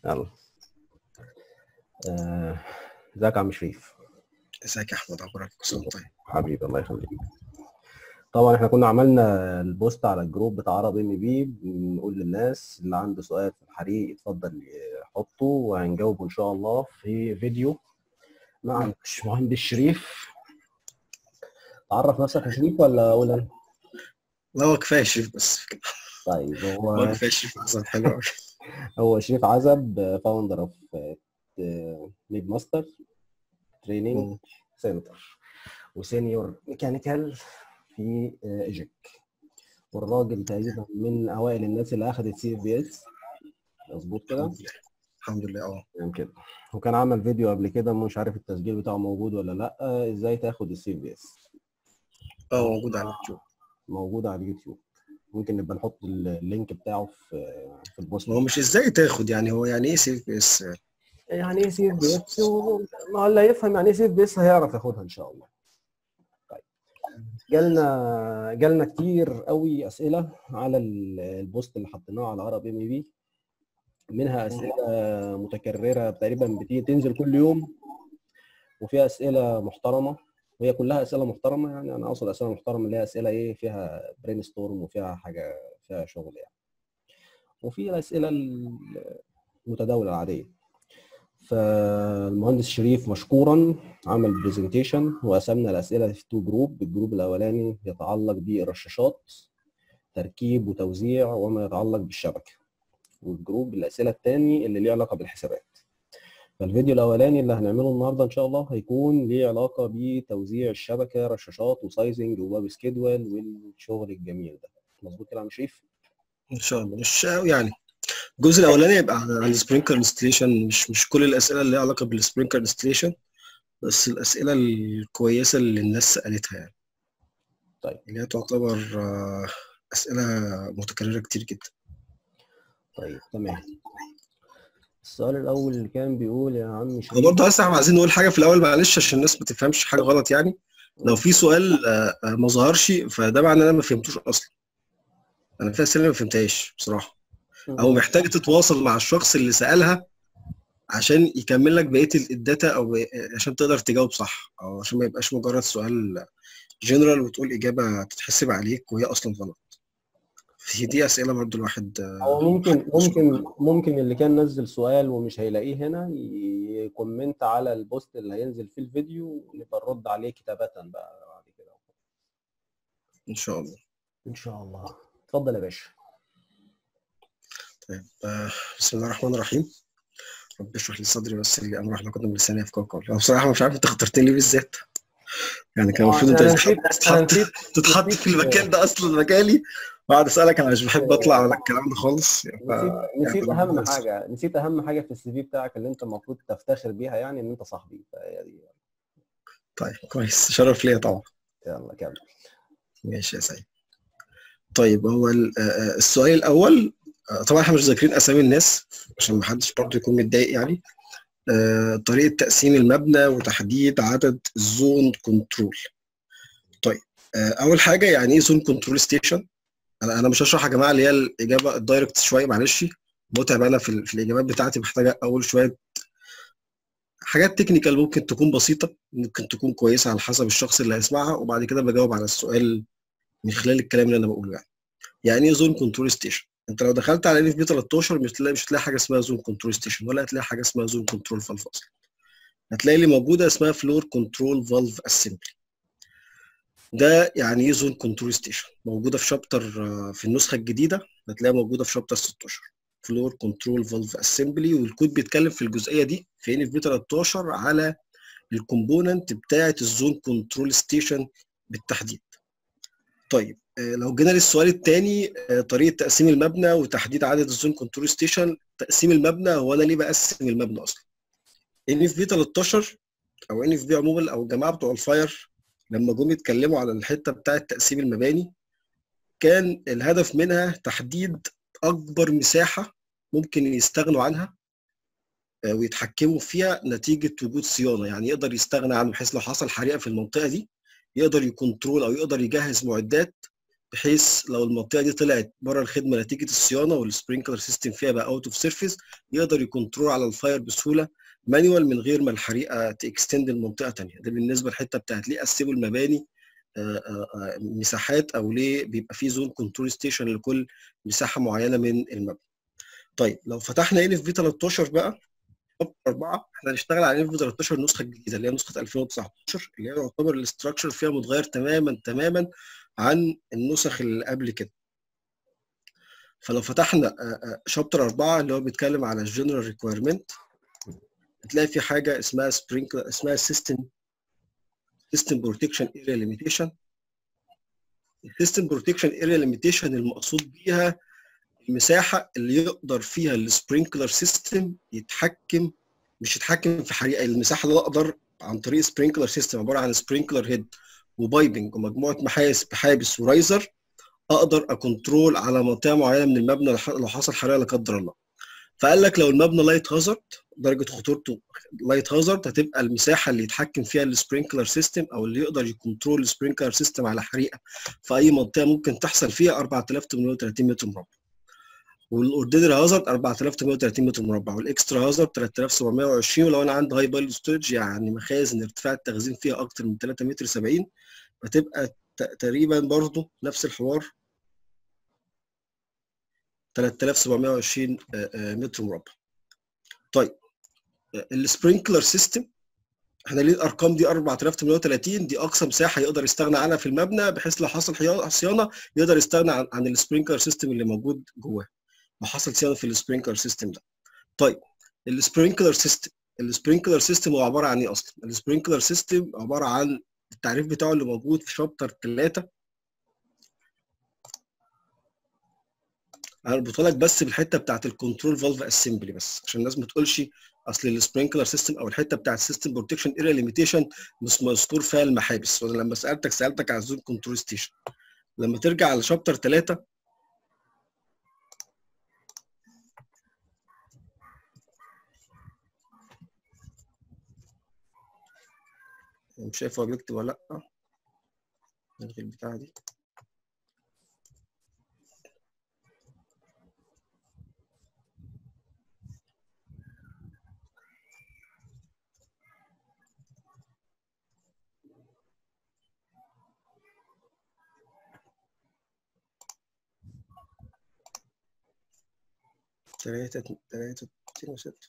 يلا آه، ازيك يا عم شريف ازيك يا احمد اخبارك كل سنه وأنت طيب حبيبي الله يخليك طبعا احنا كنا عملنا البوست على الجروب بتاع عرب ام بي بنقول للناس اللي عنده سؤال في الحريق يتفضل يحطه وهنجاوبه ان شاء الله في فيديو مع الباشمهندس شريف تعرف نفسك يا شريف ولا اقول انا؟ لا هو كفايه شريف بس كده طيب هو هو كفايه شريف احسن حلو قوي هو شريف عزب فاوندر اوف ميد ماستر تريننج سنتر وسينيور ميكانيكال في آه، ايجيك والراجل تقريبا من اوائل الناس اللي اخذت سي اف بي اس مظبوط كده الحمد لله الحمد لله اه يعني كده وكان عمل فيديو قبل كده مش عارف التسجيل بتاعه موجود ولا لا ازاي تاخد السي اف بي اس اه موجود على اليوتيوب موجود على اليوتيوب ممكن نبقى نحط اللينك بتاعه في في البوست هو مش ازاي تاخد يعني هو يعني ايه سيف بس يعني ايه سي اف بي اس ما اللي هيفهم يعني ايه سي اف بي اس هيعرف ياخدها ان شاء الله طيب جالنا جالنا كتير قوي اسئله على ال- البوست اللي حطيناه على عرب ام بي منها اسئله متكرره تقريبا بتيجي تنزل كل يوم وفيها اسئله محترمه وهي كلها اسئله محترمه يعني انا اقصد اسئله محترمه اللي هي اسئله ايه فيها برين ستورم وفيها حاجه فيها شغل يعني وفي الاسئله المتداوله العاديه فالمهندس شريف مشكورا عمل برزنتيشن وقسمنا الاسئله في تو جروب الجروب الاولاني يتعلق بالرشاشات تركيب وتوزيع وما يتعلق بالشبكه والجروب الاسئله الثاني اللي ليه علاقه بالحسابات فالفيديو الاولاني اللي هنعمله النهارده ان شاء الله هيكون ليه علاقه بتوزيع الشبكه رشاشات وسايزنج وباب سكيدول والشغل الجميل ده مظبوط كده يا عم شريف ان شاء الله مش قوي يعني الجزء الاولاني يبقى عن عن السبرينكلر انستليشن مش مش كل الاسئله اللي ليها علاقه بالسبرينكلر انستليشن بس الاسئله الكويسه اللي الناس سالتها يعني طيب اللي هي تعتبر آه، اسئله متكرره كتير جدا طيب تمام السؤال الاول اللي كان بيقول يا عم هو شريف برضه بس احنا عايزين نقول حاجه في الاول معلش عشان الناس ما تفهمش حاجه غلط يعني لو في سؤال آه، آه، ما ظهرش فده معناه ان انا ما فهمتوش اصلا انا في اسئله ما فهمتهاش بصراحه او محتاج تتواصل مع الشخص اللي سالها عشان يكمل لك بقيه ال- الداتا او عشان تقدر تجاوب صح او عشان ما يبقاش مجرد سؤال جنرال وتقول اجابه تتحسب عليك وهي اصلا غلط في دي اسئله برضو الواحد آه، هو ممكن ممكن ممكن اللي كان نزل سؤال ومش هيلاقيه هنا يكومنت على البوست اللي هينزل فيه الفيديو ونبقى نرد عليه كتابة بقى بعد كده ان شاء الله ان شاء الله اتفضل يا باشا طيب آه، بسم الله الرحمن الرحيم رب اشرح لي صدري ويسر لي امري واحلل عقدة من لساني يفقهوا قولي انا بصراحه مش عارف انت اخترتني ليه بالذات يعني كان المفروض انت انا تتحط نسيت انا تتحط نسيت تتحط في المكان ده اصلا مكاني وقعد اسالك انا مش بحب اطلع على الكلام ده خالص يعني ف- نسيت نسيت يعني اهم بس. حاجه نسيت اهم حاجه في السي في بتاعك اللي انت المفروض تفتخر بيها يعني ان انت صاحبي فهي دي طيب كويس شرف ليا طبعا يلا كمل ماشي يا سيد طيب هو ال- آه، آه، السؤال الاول آه، طبعا احنا مش ذاكرين اسامي الناس عشان ما حدش برضه يكون متضايق يعني آه، طريقه تقسيم المبنى وتحديد عدد الزون كنترول طيب آه، اول حاجه يعني ايه زون كنترول ستيشن انا انا مش هشرح يا جماعه اللي هي الاجابه الدايركت شويه معلش متعب انا في, ال- في الاجابات بتاعتي محتاجه اول شويه حاجات تكنيكال ممكن تكون بسيطه ممكن تكون كويسه على حسب الشخص اللي هيسمعها وبعد كده بجاوب على السؤال من خلال الكلام اللي انا بقوله يعني يعني ايه زون كنترول ستيشن انت لو دخلت على ان في بي 13 مش هتلاقي مش هتلاقي حاجه اسمها زون كنترول ستيشن ولا هتلاقي حاجه اسمها زون كنترول فالف اصلا هتلاقي اللي موجوده اسمها فلور كنترول فالف اسمبلي ده يعني ايه زون كنترول ستيشن موجوده في شابتر في النسخه الجديده هتلاقيها موجوده في شابتر 16 فلور كنترول فالف اسمبلي والكود بيتكلم في الجزئيه دي في ان في بي 13 على الكومبوننت بتاعه الزون كنترول ستيشن بالتحديد طيب آه، لو جينا للسؤال الثاني طريقه تقسيم المبنى وتحديد عدد الزون كنترول ستيشن تقسيم المبنى هو انا ليه بقسم المبنى اصلا ان في بي 13 او ان في بي عموما او الجماعه بتوع الفاير لما جم يتكلموا على الحته بتاعه تقسيم المباني كان الهدف منها تحديد اكبر مساحه ممكن يستغنوا عنها آه، ويتحكموا فيها نتيجه وجود صيانه يعني يقدر يستغنى عنه بحيث لو حصل حريقه في المنطقه دي يقدر يكنترول او يقدر يجهز معدات بحيث لو المنطقه دي طلعت بره الخدمه نتيجه الصيانه والسبرينكلر سيستم فيها بقى اوت اوف سيرفيس يقدر يكنترول على الفاير بسهوله مانيوال من غير ما الحريقه تكستند المنطقه ثانيه ده بالنسبه للحته بتاعت ليه قسموا المباني مساحات او ليه بيبقى في زون كنترول ستيشن لكل مساحه معينه من المبنى طيب لو فتحنا ان اف في 13 بقى أربعة احنا هنشتغل على ان في 13 النسخه الجديده اللي هي نسخه 2019 اللي هي يعتبر الاستراكشر فيها متغير تماما تماما عن النسخ اللي قبل كده فلو فتحنا شابتر 4 اللي هو بيتكلم على الجنرال ريكويرمنت هتلاقي في حاجه اسمها سبرينكلر اسمها سيستم سيستم بروتكشن اريا ليميتيشن السيستم بروتكشن اريا ليميتيشن المقصود بيها المساحه اللي يقدر فيها السبرينكلر سيستم يتحكم مش يتحكم في حريقه المساحه اللي اقدر عن طريق سبرينكلر سيستم عباره عن سبرينكلر هيد وبايبنج ومجموعه محابس محابس ورايزر اقدر اكنترول على منطقه معينه من المبنى لو حصل حريقه لا قدر الله فقال لك لو المبنى لايت هازارد درجه خطورته لايت هازارد هتبقى المساحه اللي يتحكم فيها السبرينكلر سيستم او اللي يقدر يكنترول السبرينكلر سيستم على حريقه في اي منطقه ممكن تحصل فيها 4830 متر مربع والاوردينري هازارد 4830 متر مربع والاكسترا هازارد 3720 ولو انا عندي هاي بايل ستورج يعني مخازن ارتفاع التخزين فيها اكتر من 3 متر 70 فتبقى تقريبا برضه نفس الحوار 3720 متر مربع طيب السبرينكلر سيستم احنا ليه الارقام دي 4830 دي اقصى مساحه يقدر يستغنى عنها في المبنى بحيث لو حصل صيانه يقدر يستغنى عن, عن السبرينكلر سيستم اللي موجود جواه لو حصل صيانه في السبرينكلر سيستم ده طيب السبرينكلر سيستم السبرينكلر سيستم هو عباره عن ايه اصلا السبرينكلر سيستم عباره عن التعريف بتاعه اللي موجود في شابتر 3 انا ربطها لك بس بالحته بتاعت الكنترول فالف اسمبلي بس عشان الناس ما تقولش اصل السبرينكلر سيستم او الحته بتاعت السيستم بروتكشن اريا ليميتيشن مش مذكور فيها المحابس وانا لما سالتك سالتك على الزون كنترول ستيشن لما ترجع على شابتر 3 مش شايف هو بيكتب ولا لا نلغي البتاعه دي تلاتة تلاتة اتنين وستة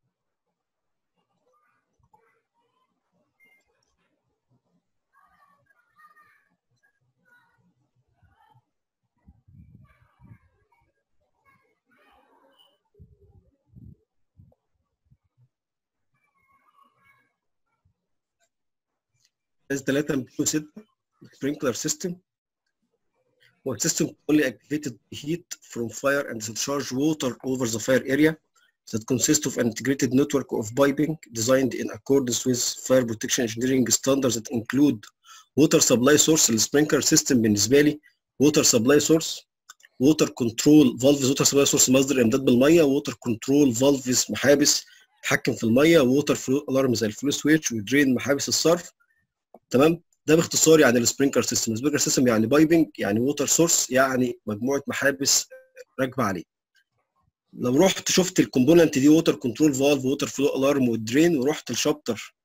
تلاتة ميتين وستة sprinkler system هو system only activated heat from fire and discharge water over the fire area that consists of an integrated network of piping designed in accordance with fire protection engineering standards that include water supply source السبرينكلر system بالنسبه لي water supply source water control valves water supply source مصدر امداد بالميه water control valves محابس تحكم في الميه water flow alarm زي الفلو سويتش ودرين محابس الصرف تمام ده باختصار يعني السبرينكلر سيستم السبرينكلر سيستم يعني بايبنج يعني ووتر سورس يعني مجموعه محابس راكبه عليه لو رحت شفت الكومبوننت دي ووتر كنترول فالف ووتر فلو الارم والدرين ورحت الشابتر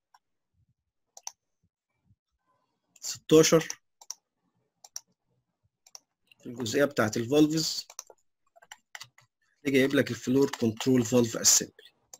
16 في الجزئيه بتاعت الفالفز جايب لك الفلور كنترول فالف اسمبلي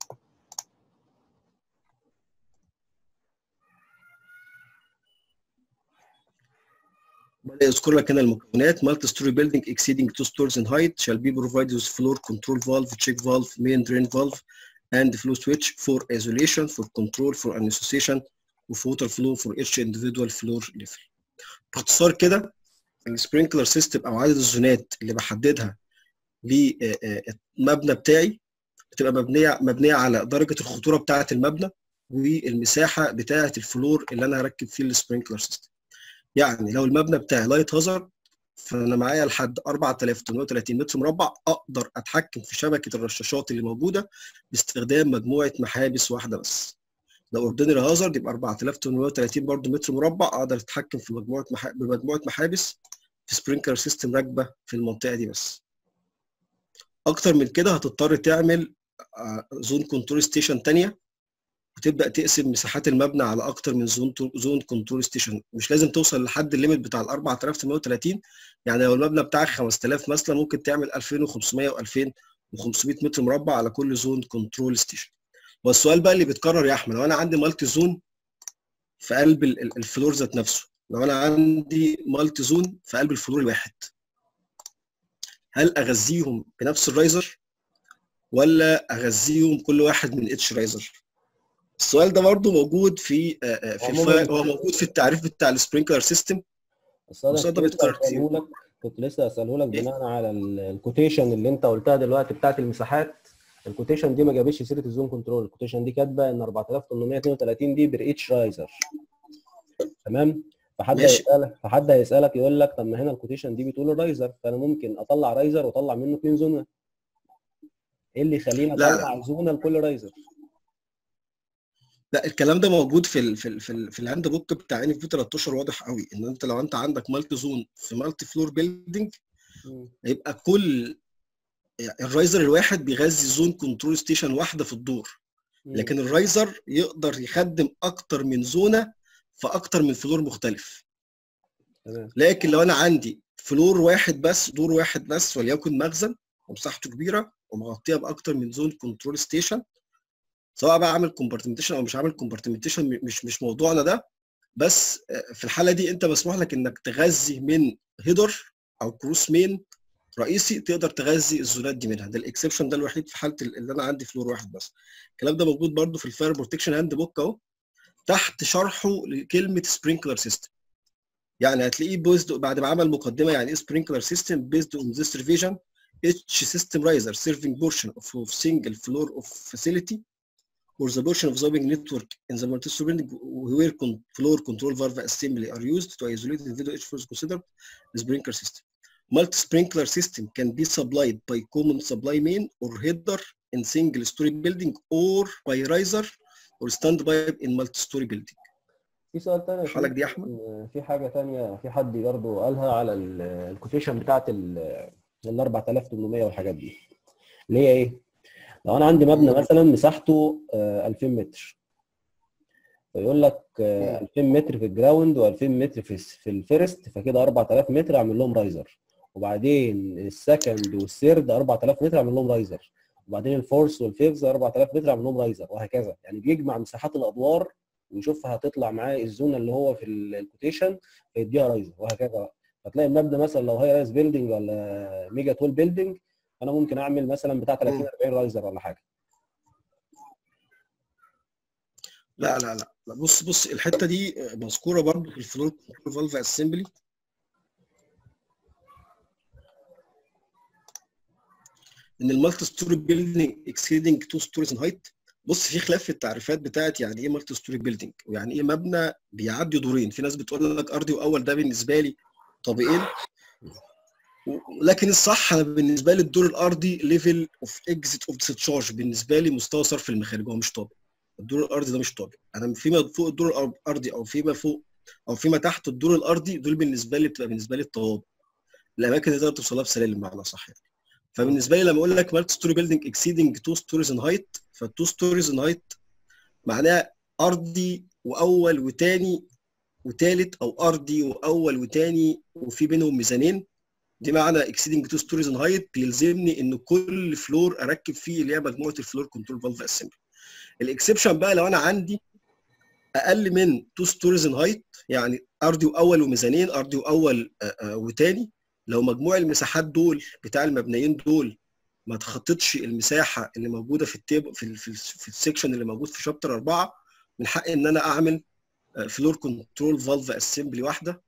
يذكر لك هنا المكونات multi story building exceeding two stories in height shall be provided with floor control valve, check valve, main drain valve and flow switch for isolation, for control, for association of water flow for each individual floor level. باختصار كده السبرينكلر سيستم او عدد الزونات اللي بحددها للمبنى بتاعي بتبقى مبنيه مبنيه على درجه الخطوره بتاعه المبنى والمساحه بتاعه الفلور اللي انا هركب فيه السبرينكلر سيستم. يعني لو المبنى بتاعي لايت هازارد فانا معايا لحد 4830 متر مربع اقدر اتحكم في شبكه الرشاشات اللي موجوده باستخدام مجموعه محابس واحده بس لو اوردينري هازارد يبقى 4830 برضه متر مربع اقدر اتحكم في مجموعه مح... بمجموعه محابس في سبرينكلر سيستم راكبه في المنطقه دي بس اكتر من كده هتضطر تعمل زون كنترول ستيشن تانية وتبدا تقسم مساحات المبنى على اكتر من زون زون كنترول ستيشن مش لازم توصل لحد الليميت بتاع ال 4830 يعني لو المبنى بتاعك 5000 مثلا ممكن تعمل 2500 و2500 متر مربع على كل زون كنترول ستيشن والسؤال بقى اللي بيتكرر يا احمد لو انا عندي مالتي زون في قلب الفلور ذات نفسه لو انا عندي مالتي زون في قلب الفلور الواحد هل اغذيهم بنفس الرايزر ولا اغذيهم كل واحد من اتش رايزر السؤال ده برضه موجود في في الف... هو موجود في التعريف بتاع السبرينكلر سيستم السؤال ده بيتكرر كتير كنت لسه اساله لك بناء على الكوتيشن اللي انت قلتها دلوقتي بتاعت المساحات الكوتيشن دي ما جابتش سيره الزون كنترول الكوتيشن دي كاتبه ان 4832 دي بر اتش رايزر تمام فحد هيسالك فحد هيسالك يقول لك طب ما هنا الكوتيشن دي بتقول الرايزر فانا ممكن اطلع رايزر واطلع منه اثنين زونه ايه اللي يخليني اطلع زونه لكل رايزر لا الكلام ده موجود في ال في ال في, ال في الهاند بوك بتاع ان في 13 واضح قوي ان انت لو انت عندك مالتي زون في مالتي فلور بيلدينج يبقى كل يعني الرايزر الواحد بيغذي زون كنترول ستيشن واحده في الدور لكن الرايزر يقدر يخدم اكتر من زونه في اكتر من فلور مختلف لكن لو انا عندي فلور واحد بس دور واحد بس وليكن مخزن ومساحته كبيره ومغطيه باكتر من زون كنترول ستيشن سواء بقى عامل كومبارتمنتيشن او مش عامل كومبارتمنتيشن مش مش موضوعنا ده بس في الحاله دي انت مسموح لك انك تغذي من هيدر او كروس مين رئيسي تقدر تغذي الزونات دي منها ده الاكسبشن ده الوحيد في حاله اللي انا عندي فلور واحد بس الكلام ده موجود برده في الفاير بروتكشن هاند بوك اهو تحت شرحه لكلمه سبرينكلر سيستم يعني هتلاقيه بوزد بعد ما عمل مقدمه يعني ايه سبرينكلر سيستم بيزد اون ذيس ريفيجن each system riser serving portion of, of single floor of facility or the portion of the network in the multi-story building where con floor control valve assembly are used to isolate the video each floor is considered the sprinkler system. Multi-sprinkler system can be supplied by common supply main or header in single story building or by riser or standby in multi-story building. في سؤال تاني حالك دي يا احمد في حاجه تانية في حد برضه قالها على الكوتيشن بتاعت ال 4800 والحاجات دي اللي هي ايه؟ لو انا عندي مبنى مثلا مساحته 2000 متر فيقول لك 2000 متر في الجراوند و2000 متر في في الفيرست فكده 4000 متر اعمل لهم رايزر وبعدين السكند والثيرد 4000 متر اعمل لهم رايزر وبعدين الفورس والفيفز 4000 متر اعمل لهم رايزر وهكذا يعني بيجمع مساحات الادوار ويشوفها هتطلع معاه الزون اللي هو في الكوتيشن فيديها رايزر وهكذا بقى فتلاقي المبنى مثلا لو هاي رايز بيلدينج ولا ميجا تول بيلدينج انا ممكن اعمل مثلا بتاع 30 40 رايزر ولا حاجه لا لا لا لا بص بص الحته دي مذكوره برضه في الفلور كنترول فالف اسمبلي ان المالتي ستوري بيلدينج اكسيدنج تو ستوريز ان هايت بص في خلاف في التعريفات بتاعت يعني ايه مالتي ستوري بيلدينج ويعني ايه مبنى بيعدي دورين في ناس بتقول لك ارضي واول ده بالنسبه لي طابقين لكن الصح انا بالنسبه لي الدور الارضي ليفل اوف اكزيت اوف ديسشارج بالنسبه لي مستوى صرف المخارج هو مش طابق الدور الارضي ده مش طابق انا فيما فوق الدور الارضي او فيما فوق او فيما تحت الدور الارضي دول بالنسبه لي بتبقى بالنسبه لي الطوابق الاماكن اللي تقدر توصلها بسلالم بمعنى صح يعني فبالنسبه لي لما اقول لك مالتي ستوري بيلدينج اكسيدنج تو ستوريز ان هايت فالتو ستوريز ان هايت معناها ارضي واول وتاني وتالت او ارضي واول وتاني وفي بينهم ميزانين دي معنى اكسيدنج تو ستوريز ان هايت بيلزمني ان كل فلور اركب فيه اللي هي مجموعه الفلور كنترول فالف اسمبلي الاكسبشن بقى لو انا عندي اقل من تو ستوريز ان هايت يعني ارضي واول وميزانين ارضي واول وتاني لو مجموع المساحات دول بتاع المبنيين دول ما تخططش المساحه اللي موجوده في التيب في ال في, ال في السكشن اللي موجود في شابتر 4 من حقي ان انا اعمل فلور كنترول فالف اسمبلي واحده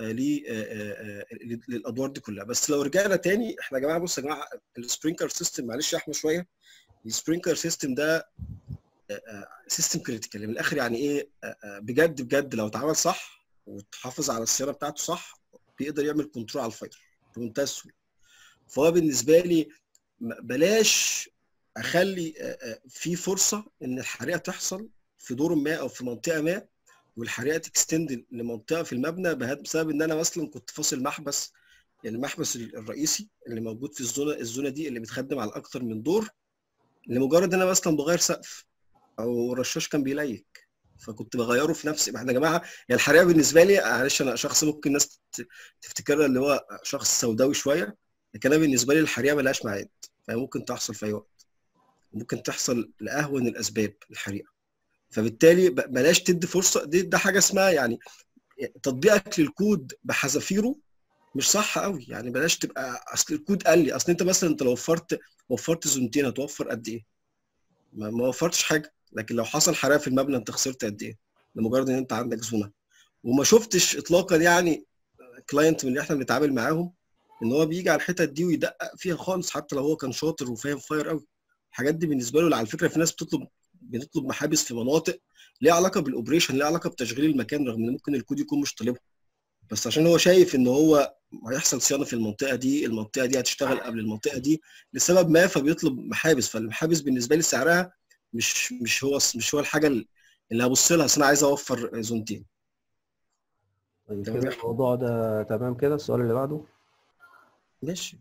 للادوار دي كلها بس لو رجعنا تاني احنا يا جماعه بصوا يا جماعه السبرينكلر سيستم معلش يا احمد شويه السبرينكلر سيستم ده سيستم كريتيكال من الاخر يعني ايه بجد بجد لو اتعمل صح وتحافظ على الصيانه بتاعته صح بيقدر يعمل كنترول على الفاير بمنتهى السهوله فهو بالنسبه لي بلاش اخلي في فرصه ان الحريقه تحصل في دور ما او في منطقه ما والحريقه تكستند لمنطقه في المبنى بسبب ان انا مثلا كنت فاصل محبس المحبس الرئيسي اللي موجود في الزونه الزونه دي اللي بتخدم على اكتر من دور لمجرد ان انا مثلا بغير سقف او الرشاش كان بيليك فكنت بغيره في نفسي احنا يا جماعه هي الحريقه بالنسبه لي معلش انا شخص ممكن الناس تفتكرها اللي هو شخص سوداوي شويه لكن انا بالنسبه لي الحريقه ملهاش ميعاد فهي ممكن تحصل في اي وقت ممكن تحصل لاهون الاسباب الحريقه فبالتالي بلاش تدي فرصه دي ده حاجه اسمها يعني تطبيقك للكود بحذافيره مش صح قوي يعني بلاش تبقى اصل الكود قال لي اصل انت مثلا انت لو وفرت وفرت زونتين هتوفر قد ايه؟ ما, ما وفرتش حاجه لكن لو حصل حرائق في المبنى انت خسرت قد ايه؟ لمجرد ان انت عندك زونه وما شفتش اطلاقا يعني كلاينت من اللي احنا بنتعامل معاهم ان هو بيجي على الحتت دي ويدقق فيها خالص حتى لو هو كان شاطر وفاهم فاير قوي الحاجات دي بالنسبه له على فكره في ناس بتطلب بنطلب محابس في مناطق ليها علاقه بالاوبريشن ليها علاقه بتشغيل المكان رغم ان ممكن الكود يكون مش طالبها بس عشان هو شايف ان هو هيحصل صيانه في المنطقه دي المنطقه دي هتشتغل قبل المنطقه دي لسبب ما فبيطلب محابس فالمحابس بالنسبه لي سعرها مش مش هو مش هو الحاجه اللي هبص لها انا عايز اوفر زونتين طيب كده الموضوع ده تمام كده السؤال اللي بعده ماشي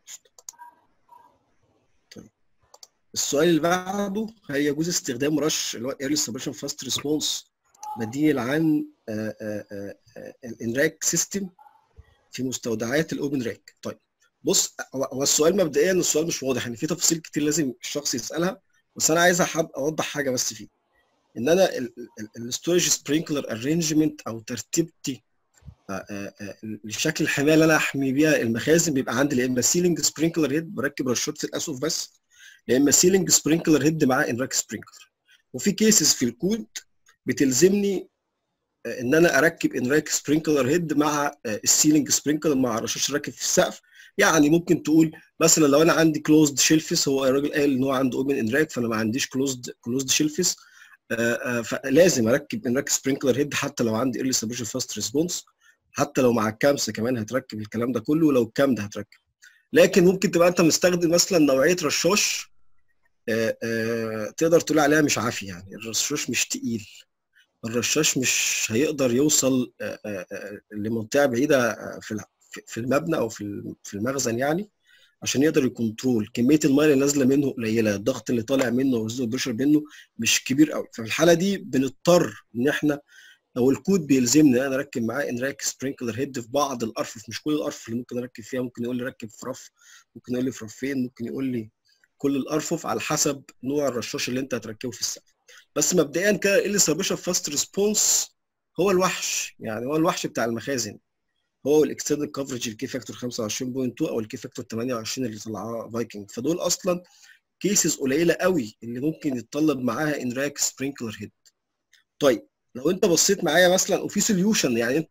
طيب السؤال اللي بعده هل يجوز استخدام رش اللي هو ايرلي سبريشن فاست ريسبونس بديل عن الانراك سيستم في مستودعات الاوبن راك طيب بص هو السؤال مبدئيا السؤال مش واضح يعني في تفاصيل كتير لازم الشخص يسالها بس انا عايز أحب اوضح حاجه بس فيه ان انا الستورج سبرينكلر ارينجمنت او ترتيبتي لشكل الحمايه اللي انا احمي بيها المخازن بيبقى عندي يا اما سيلينج سبرينكلر هيد بركب رشات في الاسقف بس يا اما سيلينج سبرينكلر هيد مع انراك سبرينكلر وفي كيسز في الكود بتلزمني ان انا اركب انراك سبرينكلر هيد مع السيلينج سبرينكلر مع رشاش راكب في السقف يعني ممكن تقول مثلا لو انا عندي كلوزد شيلفس هو الراجل قال ان هو عنده اوبن انراك فانا ما عنديش كلوزد كلوزد شيلفس فلازم اركب انراك سبرينكلر هيد حتى لو عندي ايرلي سبريشن فاست ريسبونس حتى لو مع الكامس كمان هتركب الكلام ده كله ولو الكام ده هتركب لكن ممكن تبقى انت مستخدم مثلا نوعيه رشاش آآ آآ تقدر تقول عليها مش عافي يعني الرشاش مش تقيل الرشاش مش هيقدر يوصل لمنطقه بعيده في في المبنى او في في المخزن يعني عشان يقدر يكنترول كميه الميه اللي نازله منه قليله الضغط اللي طالع منه والزيرو بريشر منه مش كبير قوي ففي الحاله دي بنضطر ان احنا لو الكود بيلزمني انا اركب معاه انراك سبرينكلر هيد في بعض الارفف مش كل الارفف اللي ممكن اركب فيها ممكن يقول لي ركب في رف ممكن يقول لي في رفين ممكن يقول لي كل الارفف على حسب نوع الرشاش اللي انت هتركبه في السقف بس مبدئيا كده اللي سبيشال فاست ريسبونس هو الوحش يعني هو الوحش بتاع المخازن هو الاكستندد كفرج الكي فاكتور 25.2 او الكي فاكتور 28 اللي طلعها فايكنج فدول اصلا كيسز قليله قوي اللي ممكن يتطلب معاها انراك سبرينكلر هيد طيب لو انت بصيت معايا مثلا وفي سوليوشن يعني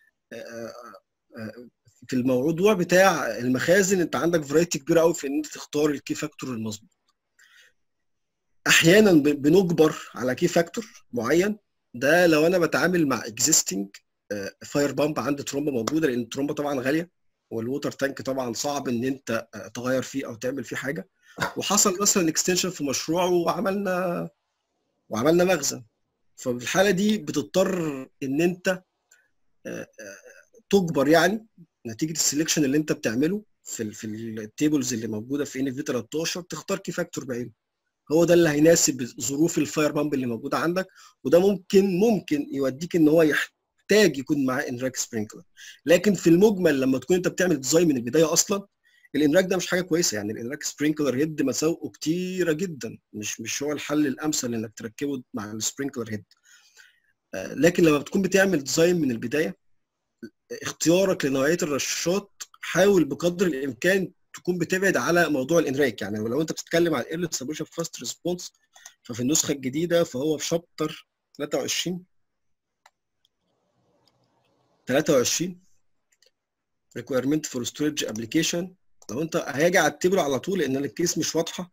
في الموضوع بتاع المخازن انت عندك فرايتي كبيره قوي في ان انت تختار الكي فاكتور المظبوط احيانا بنجبر على كي فاكتور معين ده لو انا بتعامل مع اكزيستنج فاير بامب عندي ترومبه موجوده لان الترومبه طبعا غاليه والووتر تانك طبعا صعب ان انت تغير فيه او تعمل فيه حاجه وحصل مثلا اكستنشن في مشروع وعملنا وعملنا مخزن ففي الحاله دي بتضطر ان انت تجبر يعني نتيجه السلكشن اللي انت بتعمله في ال في التيبلز اللي موجوده في ان في 13 تختار كي فاكتور بعينه هو ده اللي هيناسب ظروف الفاير بامب اللي موجوده عندك وده ممكن ممكن يوديك ان هو يحتاج يكون معاه انراك سبرينكلر لكن في المجمل لما تكون انت بتعمل ديزاين من البدايه اصلا الانراك ده مش حاجه كويسه يعني الانراك سبرينكلر هيد مساوئه كتيره جدا مش مش هو الحل الامثل انك تركبه مع السبرينكلر هيد لكن لما بتكون بتعمل ديزاين من البدايه اختيارك لنوعيه الرشاشات حاول بقدر الامكان تكون بتبعد على موضوع الانراك يعني لو انت بتتكلم عن ايرلي سبريشن فاست ريسبونس ففي النسخه الجديده فهو في شابتر 23 23 requirement for storage application لو انت هاجي على التيبل على طول لان الكيس مش واضحه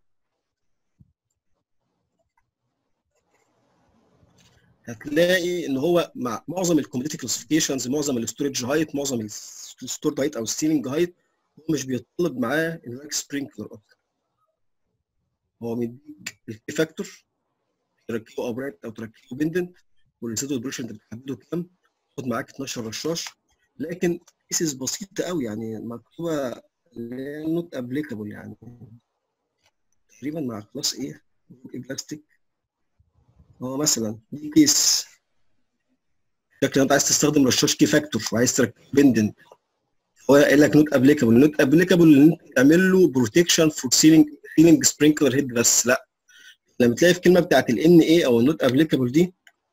هتلاقي ان هو مع معظم الكوميديتي كلاسيفيكيشنز معظم الستورج هايت معظم الستور هايت او السيلينج هايت هو مش بيطلب معاه الراك سبرينكلر اكتر هو مديك الفاكتور تركبه ابراج او تركبه بندنت والريسيدو بريشر انت بتحدده كام خد معاك 12 رشاش لكن كيسز بسيطه قوي يعني مكتوبه نوت ابليكابل يعني تقريبا مع كلاس ايه بلاستيك هو مثلا دي كيس شكل انت عايز تستخدم رشاش كي فاكتور وعايز تركب بندنت هو قايل لك نوت ابليكابل نوت ابليكابل ان انت تعمل له بروتكشن فور سيلينج سيلينج سبرينكلر هيد بس لا لما تلاقي في الكلمه بتاعت الان اي او النوت ابليكابل دي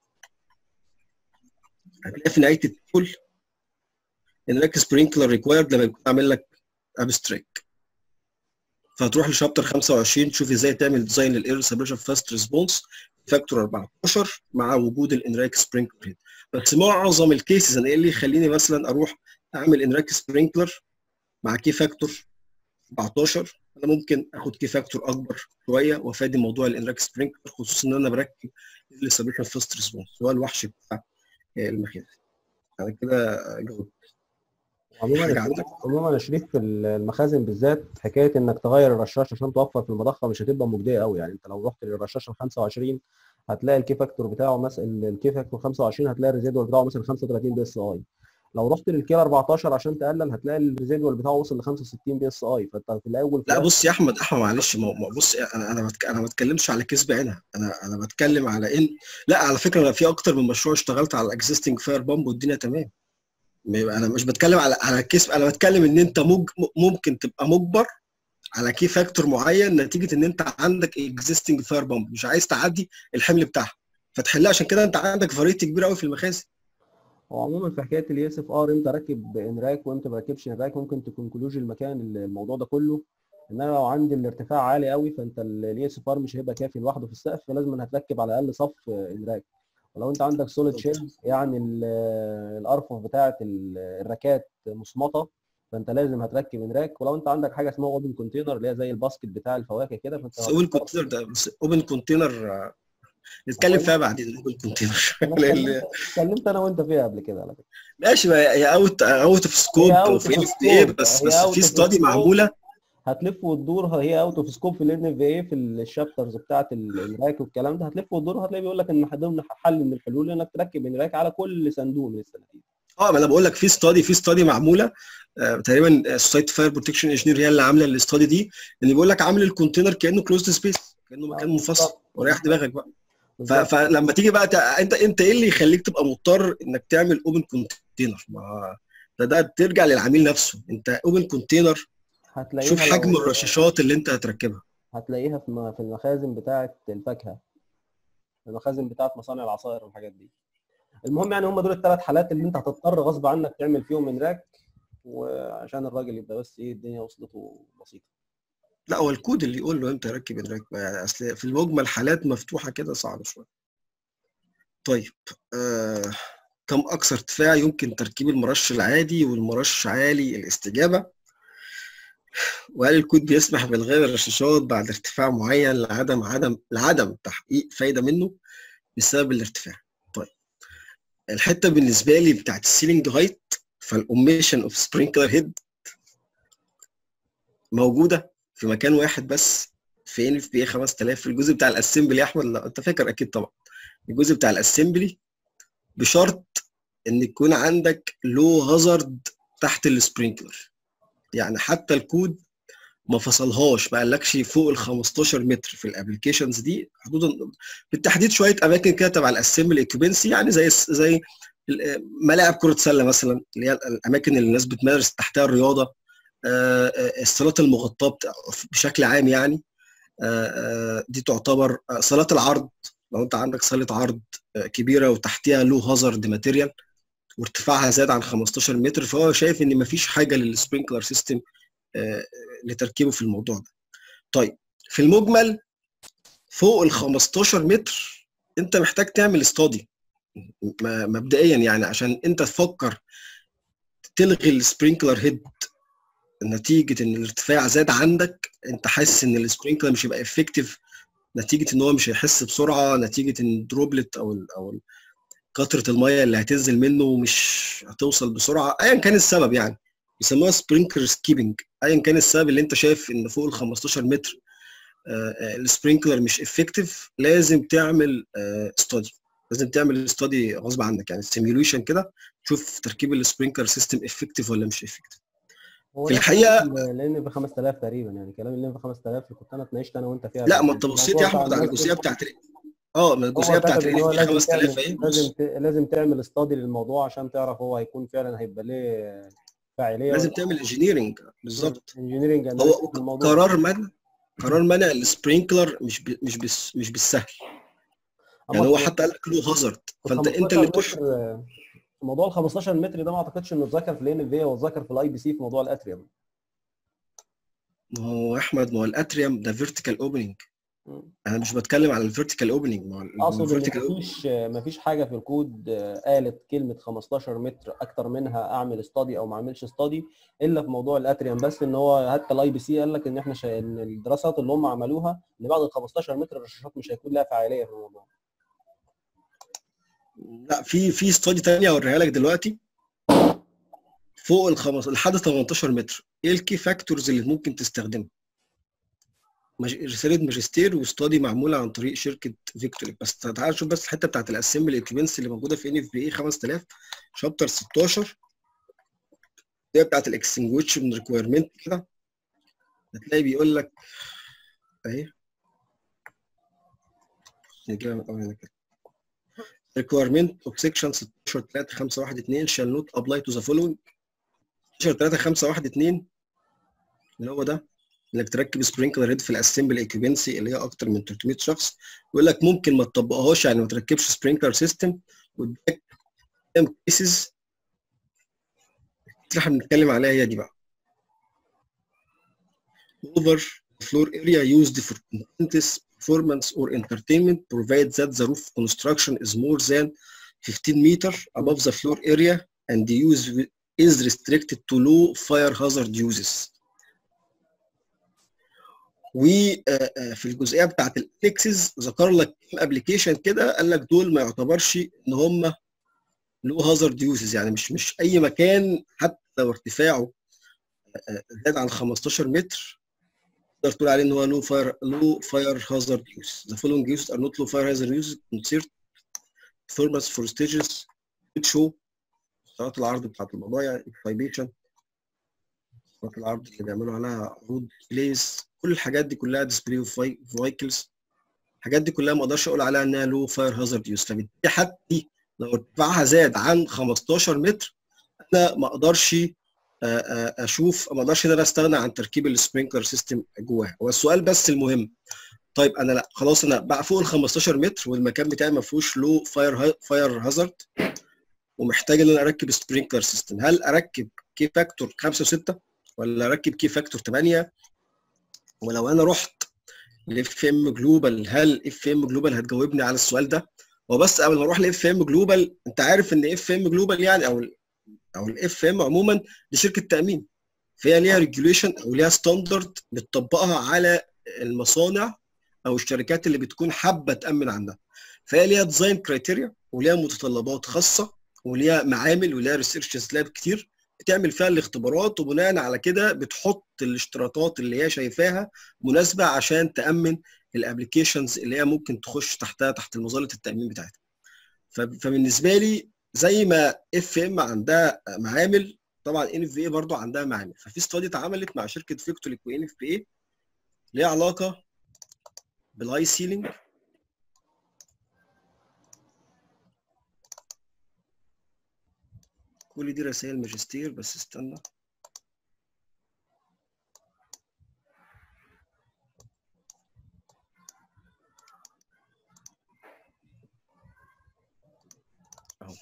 هتلاقي في نهايه التول ان لك سبرينكلر ريكوايرد لما يكون عامل لك ابستراكت فهتروح لشابتر 25 تشوف ازاي تعمل ديزاين للاير سبريشن فاست ريسبونس فاكتور 14 مع وجود الانراك سبرينكلر بس معظم الكيسز انا ايه اللي يخليني مثلا اروح اعمل انراك سبرينكلر مع كي فاكتور 14 انا ممكن اخد كي فاكتور اكبر شويه وافادي موضوع الانراك سبرينكلر خصوصا ان انا بركب السبريشن فاست ريسبونس هو الوحش بتاع المخازن انا كده جاوبت عموما حاجة عندك؟ عموما يا شريف في المخازن بالذات حكايه انك تغير الرشاش عشان توفر في المضخه مش هتبقى مجديه قوي يعني انت لو رحت للرشاش ال 25 هتلاقي الكي فاكتور بتاعه مثلا الكي فاكتور 25 هتلاقي الريزيدوال بتاعه مثلا 35 بي اس اي لو رحت للكيل 14 عشان تقلل هتلاقي الريزيدوال بتاعه وصل ل 65 بي اس اي فانت في الاول في لا الآخر بص يا احمد احمد معلش ما ما- بص انا انا بتك... انا ما بتكلمش على كيس بعينها انا انا بتكلم على ان لا على فكره انا في اكتر من مشروع اشتغلت على الاكزيستنج فاير بامب والدنيا تمام ما- انا مش بتكلم على على كيس انا بتكلم ان انت مج... ممكن تبقى مجبر على كي فاكتور معين نتيجه ان انت عندك اكزيستنج فاير بامب مش عايز تعدي الحمل بتاعها فتحلها عشان كده انت عندك فاريتي كبيره قوي في المخازن هو عموما في حكايه الاس اف ار امتى راكب انراك وامتى ما راكبش انراك ممكن تكون كلوج المكان الموضوع ده كله ان انا لو عندي الارتفاع عالي قوي فانت الاس اف ار مش هيبقى كافي لوحده في السقف فلازم هتركب على الاقل صف انراك ولو انت عندك سوليد شيل يعني ال- الارفف بتاعه ال- الراكات مصمطه فانت لازم هتركب انراك ولو انت عندك حاجه اسمها اوبن كونتينر اللي هي زي الباسكت بتاع الفواكه كده فانت بس اوبن كونتينر ده بس اوبن كونتينر نتكلم فيها بعدين اوبن كونتينر أنا اتكلمت اتكلمت انا وانت فيها قبل كده على فكره ماشي ما هي اوت اوت اوف سكوب هي out وفي of ال ايه scope. بس هي بس out في of ستادي scope. معموله هتلف وتدور هي اوت اوف سكوب في الان في اي في الشابترز بتاعت الانراك والكلام ده هتلف وتدور هتلاقي بيقول لك ان ضمن حل من الحلول انك تركب انراك على كل صندوق من الصناديق اه ما انا بقول لك في ستادي في ستادي معموله آه تقريبا سوسايتي فاير بروتكشن انجينير هي اللي عامله الاستادي دي ان بيقول لك عامل الكونتينر كانه كلوزد سبيس كانه مكان آه، منفصل بالظبط. وريح دماغك بقى ف- بالظبط. فلما تيجي بقى تع- انت انت ايه اللي يخليك تبقى مضطر انك تعمل اوبن كونتينر ما ده ده ترجع للعميل نفسه انت اوبن كونتينر هتلاقيها شوف حجم لو- الرشاشات اللي انت هتركبها هتلاقيها في م- في المخازن بتاعت الفاكهه المخازن بتاعت مصانع العصائر والحاجات دي المهم يعني هم دول الثلاث حالات اللي انت هتضطر غصب عنك تعمل فيهم انراك وعشان الراجل يبقى بس ايه الدنيا وصلته بسيطه لا هو الكود اللي يقول له امتى يركب انراك يعني اصل في المجمل حالات مفتوحه كده صعب شويه طيب آه كم اكثر ارتفاع يمكن تركيب المرش العادي والمرش عالي الاستجابه وهل الكود بيسمح بالغاء الرشاشات بعد ارتفاع معين لعدم عدم لعدم تحقيق فايده منه بسبب الارتفاع طيب الحته بالنسبه لي بتاعت السيلينج هايت فالاوميشن اوف سبرينكلر هيد موجوده في مكان واحد بس فين في بي 5000 في الجزء بتاع الاسمبلي يا احمد لا انت فاكر اكيد طبعا الجزء بتاع الاسمبلي بشرط ان يكون عندك لو هازارد تحت السبرينكلر يعني حتى الكود ما فصلهاش ما قالكش فوق ال 15 متر في الابلكيشنز دي حدودا بالتحديد شويه اماكن كده تبع الاسمبلي اكيوبنسي يعني زي زي ال- ملاعب كره سله مثلا اللي هي الاماكن اللي الناس بتمارس تحتها الرياضه آه، آه، الصالات المغطاه بت- بشكل عام يعني آه، آه، دي تعتبر آه، صالات العرض لو انت عندك صاله عرض آه، كبيره وتحتها لو هازارد ماتيريال وارتفاعها زاد عن 15 متر فهو شايف ان مفيش حاجه للسبرينكلر سيستم لتركيبه في الموضوع ده. طيب في المجمل فوق ال 15 متر انت محتاج تعمل استادي مبدئيا يعني عشان انت تفكر تلغي السبرينكلر هيد نتيجه ان الارتفاع زاد عندك انت حاسس ان السبرينكلر مش هيبقى افكتيف نتيجه ان هو مش هيحس بسرعه نتيجه ان الدروبلت او ال او ال قطره الميه اللي هتنزل منه مش هتوصل بسرعه ايا كان السبب يعني بيسموها سبرينكلر سكيبنج ايا كان السبب اللي انت شايف ان فوق ال 15 متر السبرينكلر مش افكتيف لازم تعمل استادي لازم تعمل استادي غصب عنك يعني سيميوليشن كده تشوف تركيب السبرينكلر سيستم افكتيف ولا مش افكتيف هو في ده الحقيقة- كلام لان ب 5000 تقريبا يعني كلام اللي ب 5000 اللي كنت انا اتناقشت انا وانت فيها لا قبل ما انت كده. بصيت الموضوع يا احمد بتاع على الناس الجزئيه دول- بتاعت ال- اه ما هو الجزئيه بتاعت كتب ان هو ال لازم 5000 تعمل اهي لازم بص، ت- لازم تعمل استادي للموضوع عشان تعرف هو هيكون فعلا هيبقى ليه فاعليه لازم تعمل انجينيرنج بالظبط انجينيرنج هو في الموضوع قرار منع قرار منع السبرينكلر مش ب... مش بس... مش بالسهل يعني هو حتى قال لك له هازارد فانت انت اللي تروح موضوع ال 15 متر ده ما اعتقدش انه اتذكر في الان في او اتذكر في الاي بي سي في موضوع الاتريوم ما هو احمد ما هو الاتريوم ده فيرتيكال اوبننج انا مش بتكلم على الفيرتيكال اوبننج ما هو اقصد ان الفيرتيكال مفيش مفيش حاجه في الكود آه، قالت كلمه 15 متر اكتر منها اعمل استادي او ما اعملش استادي الا في موضوع الاتريوم بس ان هو حتى الاي بي سي قال لك ان احنا شا... ان الدراسات اللي هم عملوها ان بعد ال 15 متر الرشاشات مش هيكون لها فعاليه في الموضوع لا في في استادي تانية اوريها لك دلوقتي فوق ال 5 لحد 18 متر ايه الكي فاكتورز اللي ممكن تستخدمها مج... رساله ماجستير واستادي معموله عن طريق شركه فيكتوري بس تعال نشوف بس الحته بتاعت الاسمبل ايكويبمنتس اللي موجوده في ان اف بي اي 5000 شابتر 16 دي بتاعت الاكستنجويشن ريكويرمنت كده هتلاقي بيقول لك اهي نجيبها من الاول هنا كده requirement of section 16 3 5 1 2 shall not apply to the following 16 3 5 1 2 اللي هو ده انك تركب سبرينكلر هيد في الاسمبل ايكوبنسي اللي هي اكتر من 300 شخص يقول لك ممكن ما تطبقهاش يعني ما تركبش سبرينكلر سيستم واداك كيسز اللي احنا بنتكلم عليها هي دي بقى over floor area used for contents performance or entertainment provides that the roof construction is more than 15 meter above the floor area and the use is restricted to low fire hazard uses. وفي الجزئيه بتاعت الانكسز ذكر لك ابلكيشن كده قال لك دول ما يعتبرش ان هم لو هازارد يوزز يعني مش مش اي مكان حتى لو ارتفاعه زاد عن 15 متر تقدر تقول عليه ان هو لو فاير لو فاير هازارد يوز ذا فولوينج يوز ار نوت لو فاير هازارد يوز كونسيرت performance for stages show صلاه العرض بتاعت البضايع اكسايبيشن صلاه العرض اللي بيعملوا عليها عروض بليز كل الحاجات دي كلها ديسبلاي اوف فايكلز الحاجات دي كلها ما اقدرش اقول عليها انها لو فاير هازارد يوز فبالتالي حتى لو ارتفاعها زاد عن 15 متر انا ما اقدرش اشوف ما اقدرش ان انا استغنى عن تركيب السبرينكلر سيستم جواها هو السؤال بس المهم طيب انا لا خلاص انا بقى فوق ال 15 متر والمكان بتاعي ما فيهوش لو فاير فاير هازارد ومحتاج ان انا اركب سبرينكلر سيستم هل اركب كي فاكتور 5 و6 ولا اركب كي فاكتور 8 ولو انا رحت لاف ام جلوبال هل اف ام جلوبال هتجاوبني على السؤال ده وبس قبل ما اروح لاف ام جلوبال انت عارف ان اف ام جلوبال يعني او او الاف ام عموما دي شركه تامين فهي ليها ريجوليشن او ليها ستاندرد بتطبقها على المصانع او الشركات اللي بتكون حابه تامن عندها فهي ليها ديزاين كرايتيريا وليها متطلبات خاصه وليها معامل وليها ريسيرش لاب كتير بتعمل فيها الاختبارات وبناء على كده بتحط الاشتراطات اللي هي شايفاها مناسبه عشان تامن الابلكيشنز اللي هي ممكن تخش تحتها تحت مظله التامين بتاعتها فبالنسبه لي زي ما اف ام عندها معامل طبعا ان اف بي اي برضه عندها معامل ففي استادي اتعملت مع شركه فيكتوليك وان اف بي اي ليها علاقه بالاي سيلينج كل دي رسائل ماجستير بس استنى اهو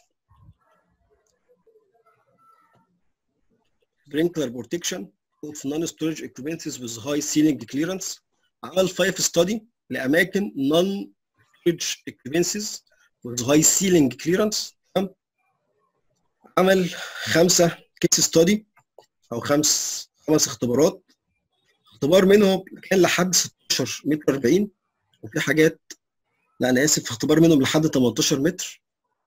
sprinkler protection of non-storage equipment with high ceiling clearance عمل 5 study لاماكن non storage equipment with high ceiling clearance عمل خمسه كيس ستادي او خمس خمس اختبارات اختبار منهم كان لحد 16 متر 40 وفي حاجات لا انا اسف اختبار منهم لحد 18 متر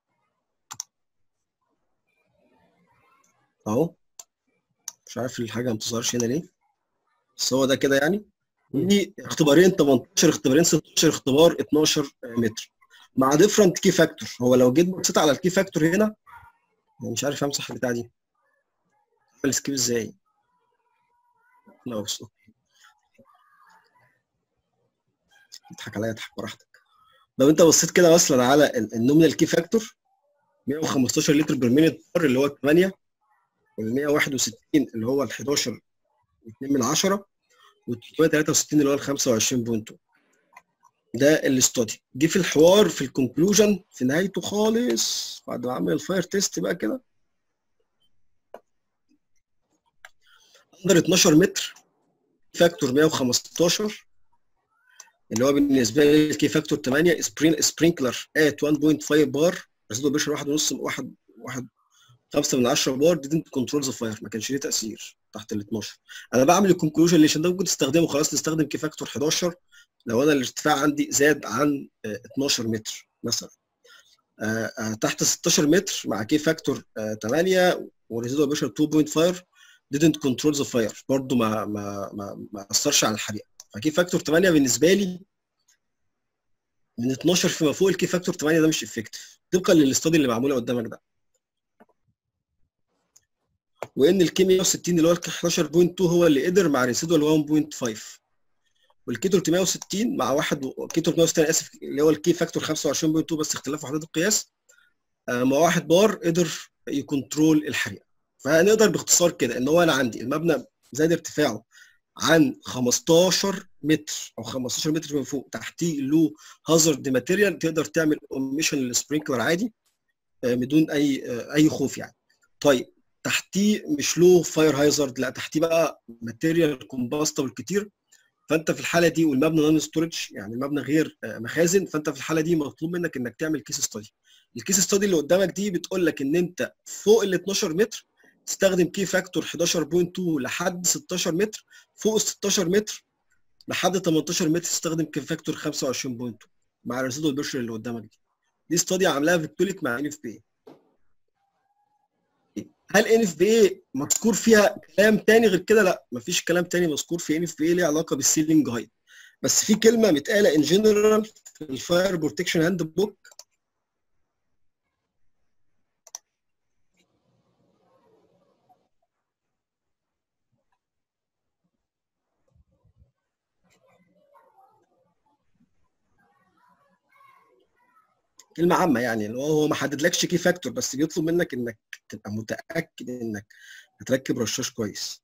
اهو مش عارف الحاجه ما بتظهرش هنا ليه بس هو ده كده يعني دي اختبارين 18 اختبارين 16 اختبار 12 متر مع ديفرنت كي فاكتور هو لو جيت بصيت على الكي فاكتور هنا أنا مش عارف امسح البتاع دي اعمل سكيب ازاي لا بس اوكي اضحك عليا اضحك براحتك لو انت بصيت كده اصلا على النومينال كي فاكتور 115 لتر بير مينيت بار اللي هو 8 وال 161 اللي هو ال 11 2 من 10 وال 363 اللي هو ال 25.2 ده الاستودي جه في الحوار في الكونكلوجن في نهايته خالص بعد ما عمل الفاير تيست بقى كده اندر 12 متر فاكتور 115 اللي هو بالنسبه لي الكي فاكتور 8 سبرين سبرينكلر ات 1.5 بار ريزيدو بريشر 1 ونص 1 1 5 من 10 بار didn't كنترول ذا فاير ما كانش ليه تاثير تحت ال 12 انا بعمل الكونكلوجن اللي عشان ده ممكن تستخدمه خلاص نستخدم كي فاكتور 11 لو انا الارتفاع عندي زاد عن 12 متر مثلا تحت 16 متر مع كي فاكتور 8 وريزيدو بريشر 2.5 didn't control the fire برضه ما ما ما ما اثرش على الحريقه فكي فاكتور 8 بالنسبه لي من 12 فيما فوق الكي فاكتور 8 ده مش افكتيف طبقا للاستادي اللي معموله قدامك ده وان الكي 160 اللي هو ال 11.2 هو اللي قدر مع ريسيدوال 1.5 والكي 360 مع واحد كي 360 اسف اللي هو الكي فاكتور 25.2 بس اختلاف وحدات القياس مع واحد بار قدر يكنترول الحريقه فنقدر باختصار كده ان هو انا عندي المبنى زاد ارتفاعه عن 15 متر او 15 متر من فوق تحتيه له هازارد ماتيريال تقدر تعمل اوميشن للسبرينكلر عادي بدون اي اي خوف يعني طيب تحتيه مش له فاير هايزارد لا تحتيه بقى ماتيريال كومباستبل كتير فانت في الحاله دي والمبنى نون ستورج يعني المبنى غير مخازن فانت في الحاله دي مطلوب منك انك تعمل كيس ستادي الكيس ستادي اللي قدامك دي بتقول لك ان انت فوق ال 12 متر تستخدم كي فاكتور 11.2 لحد 16 متر فوق ال 16 متر لحد 18 متر تستخدم كي فاكتور 25.2 مع الريزيدوال بريشر اللي قدامك دي دي استادي عاملاها فيكتوليك مع ان اف بي هل ان اف بي اي مذكور فيها كلام تاني غير كده؟ لا مفيش كلام تاني مذكور في ان اف بي اي ليه علاقه بالسيلينج هايت بس في كلمه متقاله ان جنرال في الفاير بروتكشن هاند بوك كلمه عامه يعني اللي هو هو ما حددلكش كي فاكتور بس بيطلب منك انك تبقى متاكد انك هتركب رشاش كويس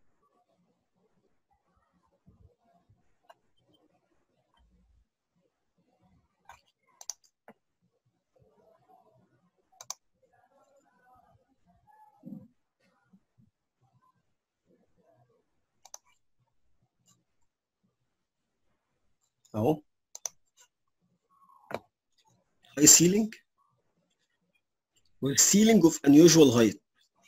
اهو high ceiling والceiling of unusual height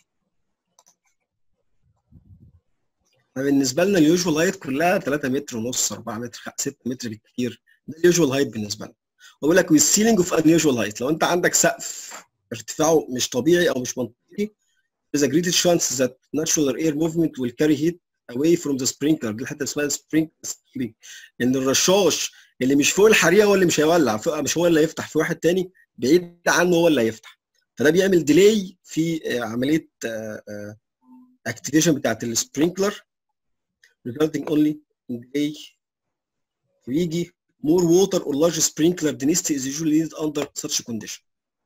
بالنسبه لنا اليوجوال هايت كلها 3 متر ونص 4 متر 6 متر بالكثير ده اليوجوال هايت بالنسبه لنا بقول لك والceiling of unusual height لو انت عندك سقف ارتفاعه مش طبيعي او مش منطقي there's a greater chance that natural air movement will carry heat away from the sprinkler دي الحته اسمها sprinkler ان الرشاش اللي مش فوق الحريقه هو اللي مش هيولع مش هو اللي هيفتح في واحد تاني بعيد عنه هو اللي هيفتح فده بيعمل ديلي في عمليه اكتيفيشن بتاعت السبرينكلر resulting only in delay ويجي more water or large sprinkler density is usually needed under such condition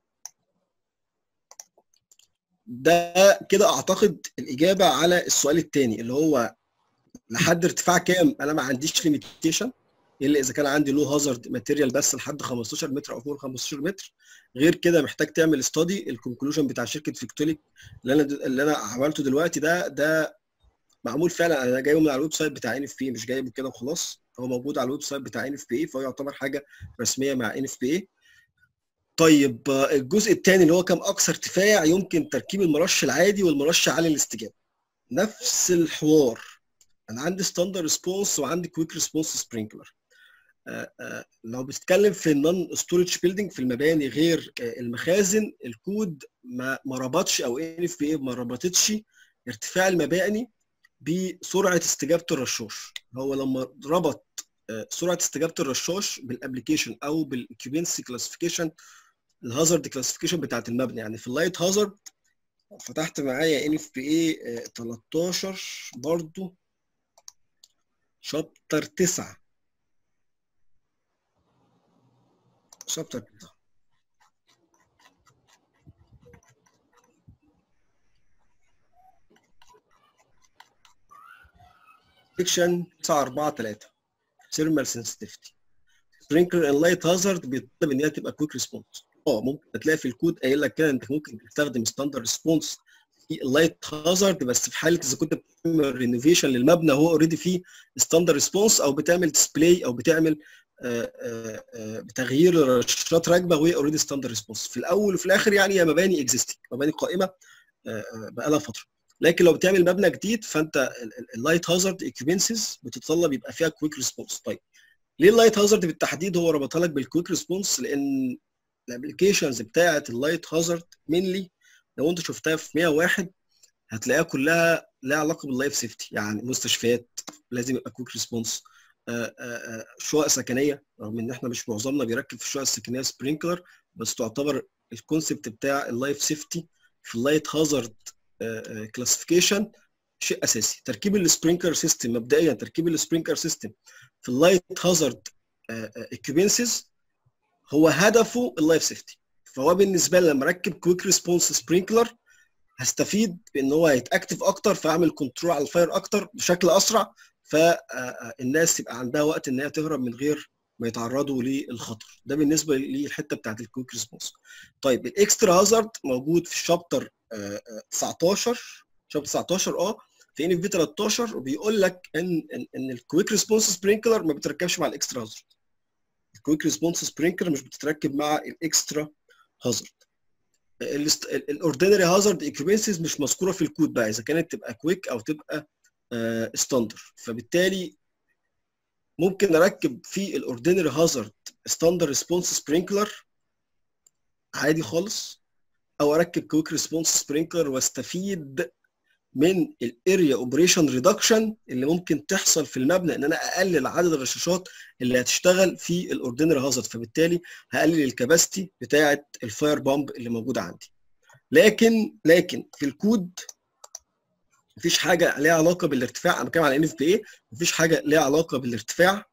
ده كده اعتقد الاجابه على السؤال الثاني اللي هو لحد ارتفاع كام انا ما عنديش ليميتيشن الا اذا كان عندي لو هازارد ماتيريال بس لحد 15 متر او فوق 15 متر غير كده محتاج تعمل استادي الكونكلوجن بتاع شركه فيكتوليك اللي انا اللي انا عملته دلوقتي ده ده معمول فعلا انا جايبه من على الويب سايت بتاع ان اف بي مش جايبه كده وخلاص هو موجود على الويب سايت بتاع ان اف بي فهو يعتبر حاجه رسميه مع ان اف بي طيب الجزء الثاني اللي هو كم اقصى ارتفاع يمكن تركيب المرش العادي والمرش عالي الاستجابه نفس الحوار انا عندي ستاندر ريسبونس وعندي كويك ريسبونس سبرينكلر لو بتتكلم في النون ستورج بيلدينج في المباني غير المخازن الكود ما ما ربطش او ان اف بي ما ربطتش ارتفاع المباني بسرعه استجابه الرشاش هو لما ربط سرعه استجابه الرشاش بالابلكيشن او بالاكيوبنسي كلاسيفيكيشن الهازارد كلاسيفيكيشن بتاعت المبنى يعني في اللايت هازارد فتحت معايا ان اف بي اي 13 برضو شابتر 9 شابتر 9 سيكشن 9 4 3 ثيرمال سنسيتيفيتي سبرينكلر ان لايت هازارد بيطلب ان هي تبقى كويك ريسبونس اه ممكن تلاقي في الكود قايل لك كده انت ممكن تستخدم ستاندرد ريسبونس في اللايت هازارد بس في حاله اذا كنت بتعمل رينوفيشن للمبنى هو اوريدي فيه ستاندرد ريسبونس او بتعمل ديسبلاي او بتعمل آآ آآ بتغيير رشاشات راكبه وهي اوريدي ستاندرد ريسبونس في الاول وفي الاخر يعني هي مباني اكزيستنج مباني قائمه بقى لها فتره لكن لو بتعمل مبنى جديد فانت اللايت هازارد اكيوبنسز بتتطلب يبقى فيها كويك ريسبونس طيب ليه اللايت هازارد بالتحديد هو ربطها لك بالكويك ريسبونس لان الابلكيشنز بتاعه اللايت هازارد مينلي لو انت شفتها في 101 هتلاقيها كلها لها علاقه باللايف سيفتي يعني مستشفيات لازم يبقى كويك ريسبونس شقق سكنيه رغم ان احنا مش معظمنا بيركب في الشقق السكنيه سبرينكلر بس تعتبر الكونسيبت بتاع اللايف سيفتي في اللايت هازارد كلاسيفيكيشن شيء اساسي تركيب السبرينكلر سيستم مبدئيا تركيب السبرينكلر سيستم في اللايت هازارد اكيوبنسز هو هدفه اللايف سيفتي فهو بالنسبه لي لما اركب كويك ريسبونس سبرينكلر هستفيد بان هو هيتاكتف اكتر فاعمل كنترول على الفاير اكتر بشكل اسرع فالناس يبقى عندها وقت ان هي تهرب من غير ما يتعرضوا للخطر ده بالنسبه للحته بتاعت الكويك ريسبونس طيب الاكسترا هازارد موجود في الشابتر 19 شابتر 19 اه في ان اف بي 13 وبيقول لك ان ان, إن الكويك ريسبونس سبرينكلر ما بتركبش مع الاكسترا هازارد الكويك ريسبونس سبرينكلر مش بتتركب مع الاكسترا هازارد الاوردينري هازارد ايكوبنسز مش مذكوره في الكود بقى اذا كانت تبقى كويك او تبقى ستاندر فبالتالي ممكن اركب في الاوردينري هازارد ستاندر ريسبونس سبرينكلر عادي خالص او اركب كويك ريسبونس سبرينكلر واستفيد من الاريا اوبريشن ريدكشن اللي ممكن تحصل في المبنى ان انا اقلل عدد الرشاشات اللي هتشتغل في الاوردينري هازارد فبالتالي هقلل الكباستي بتاعه الفاير بامب اللي موجوده عندي لكن لكن في الكود مفيش حاجه ليها علاقه بالارتفاع انا بتكلم على ان اف بي اي مفيش حاجه ليها علاقه بالارتفاع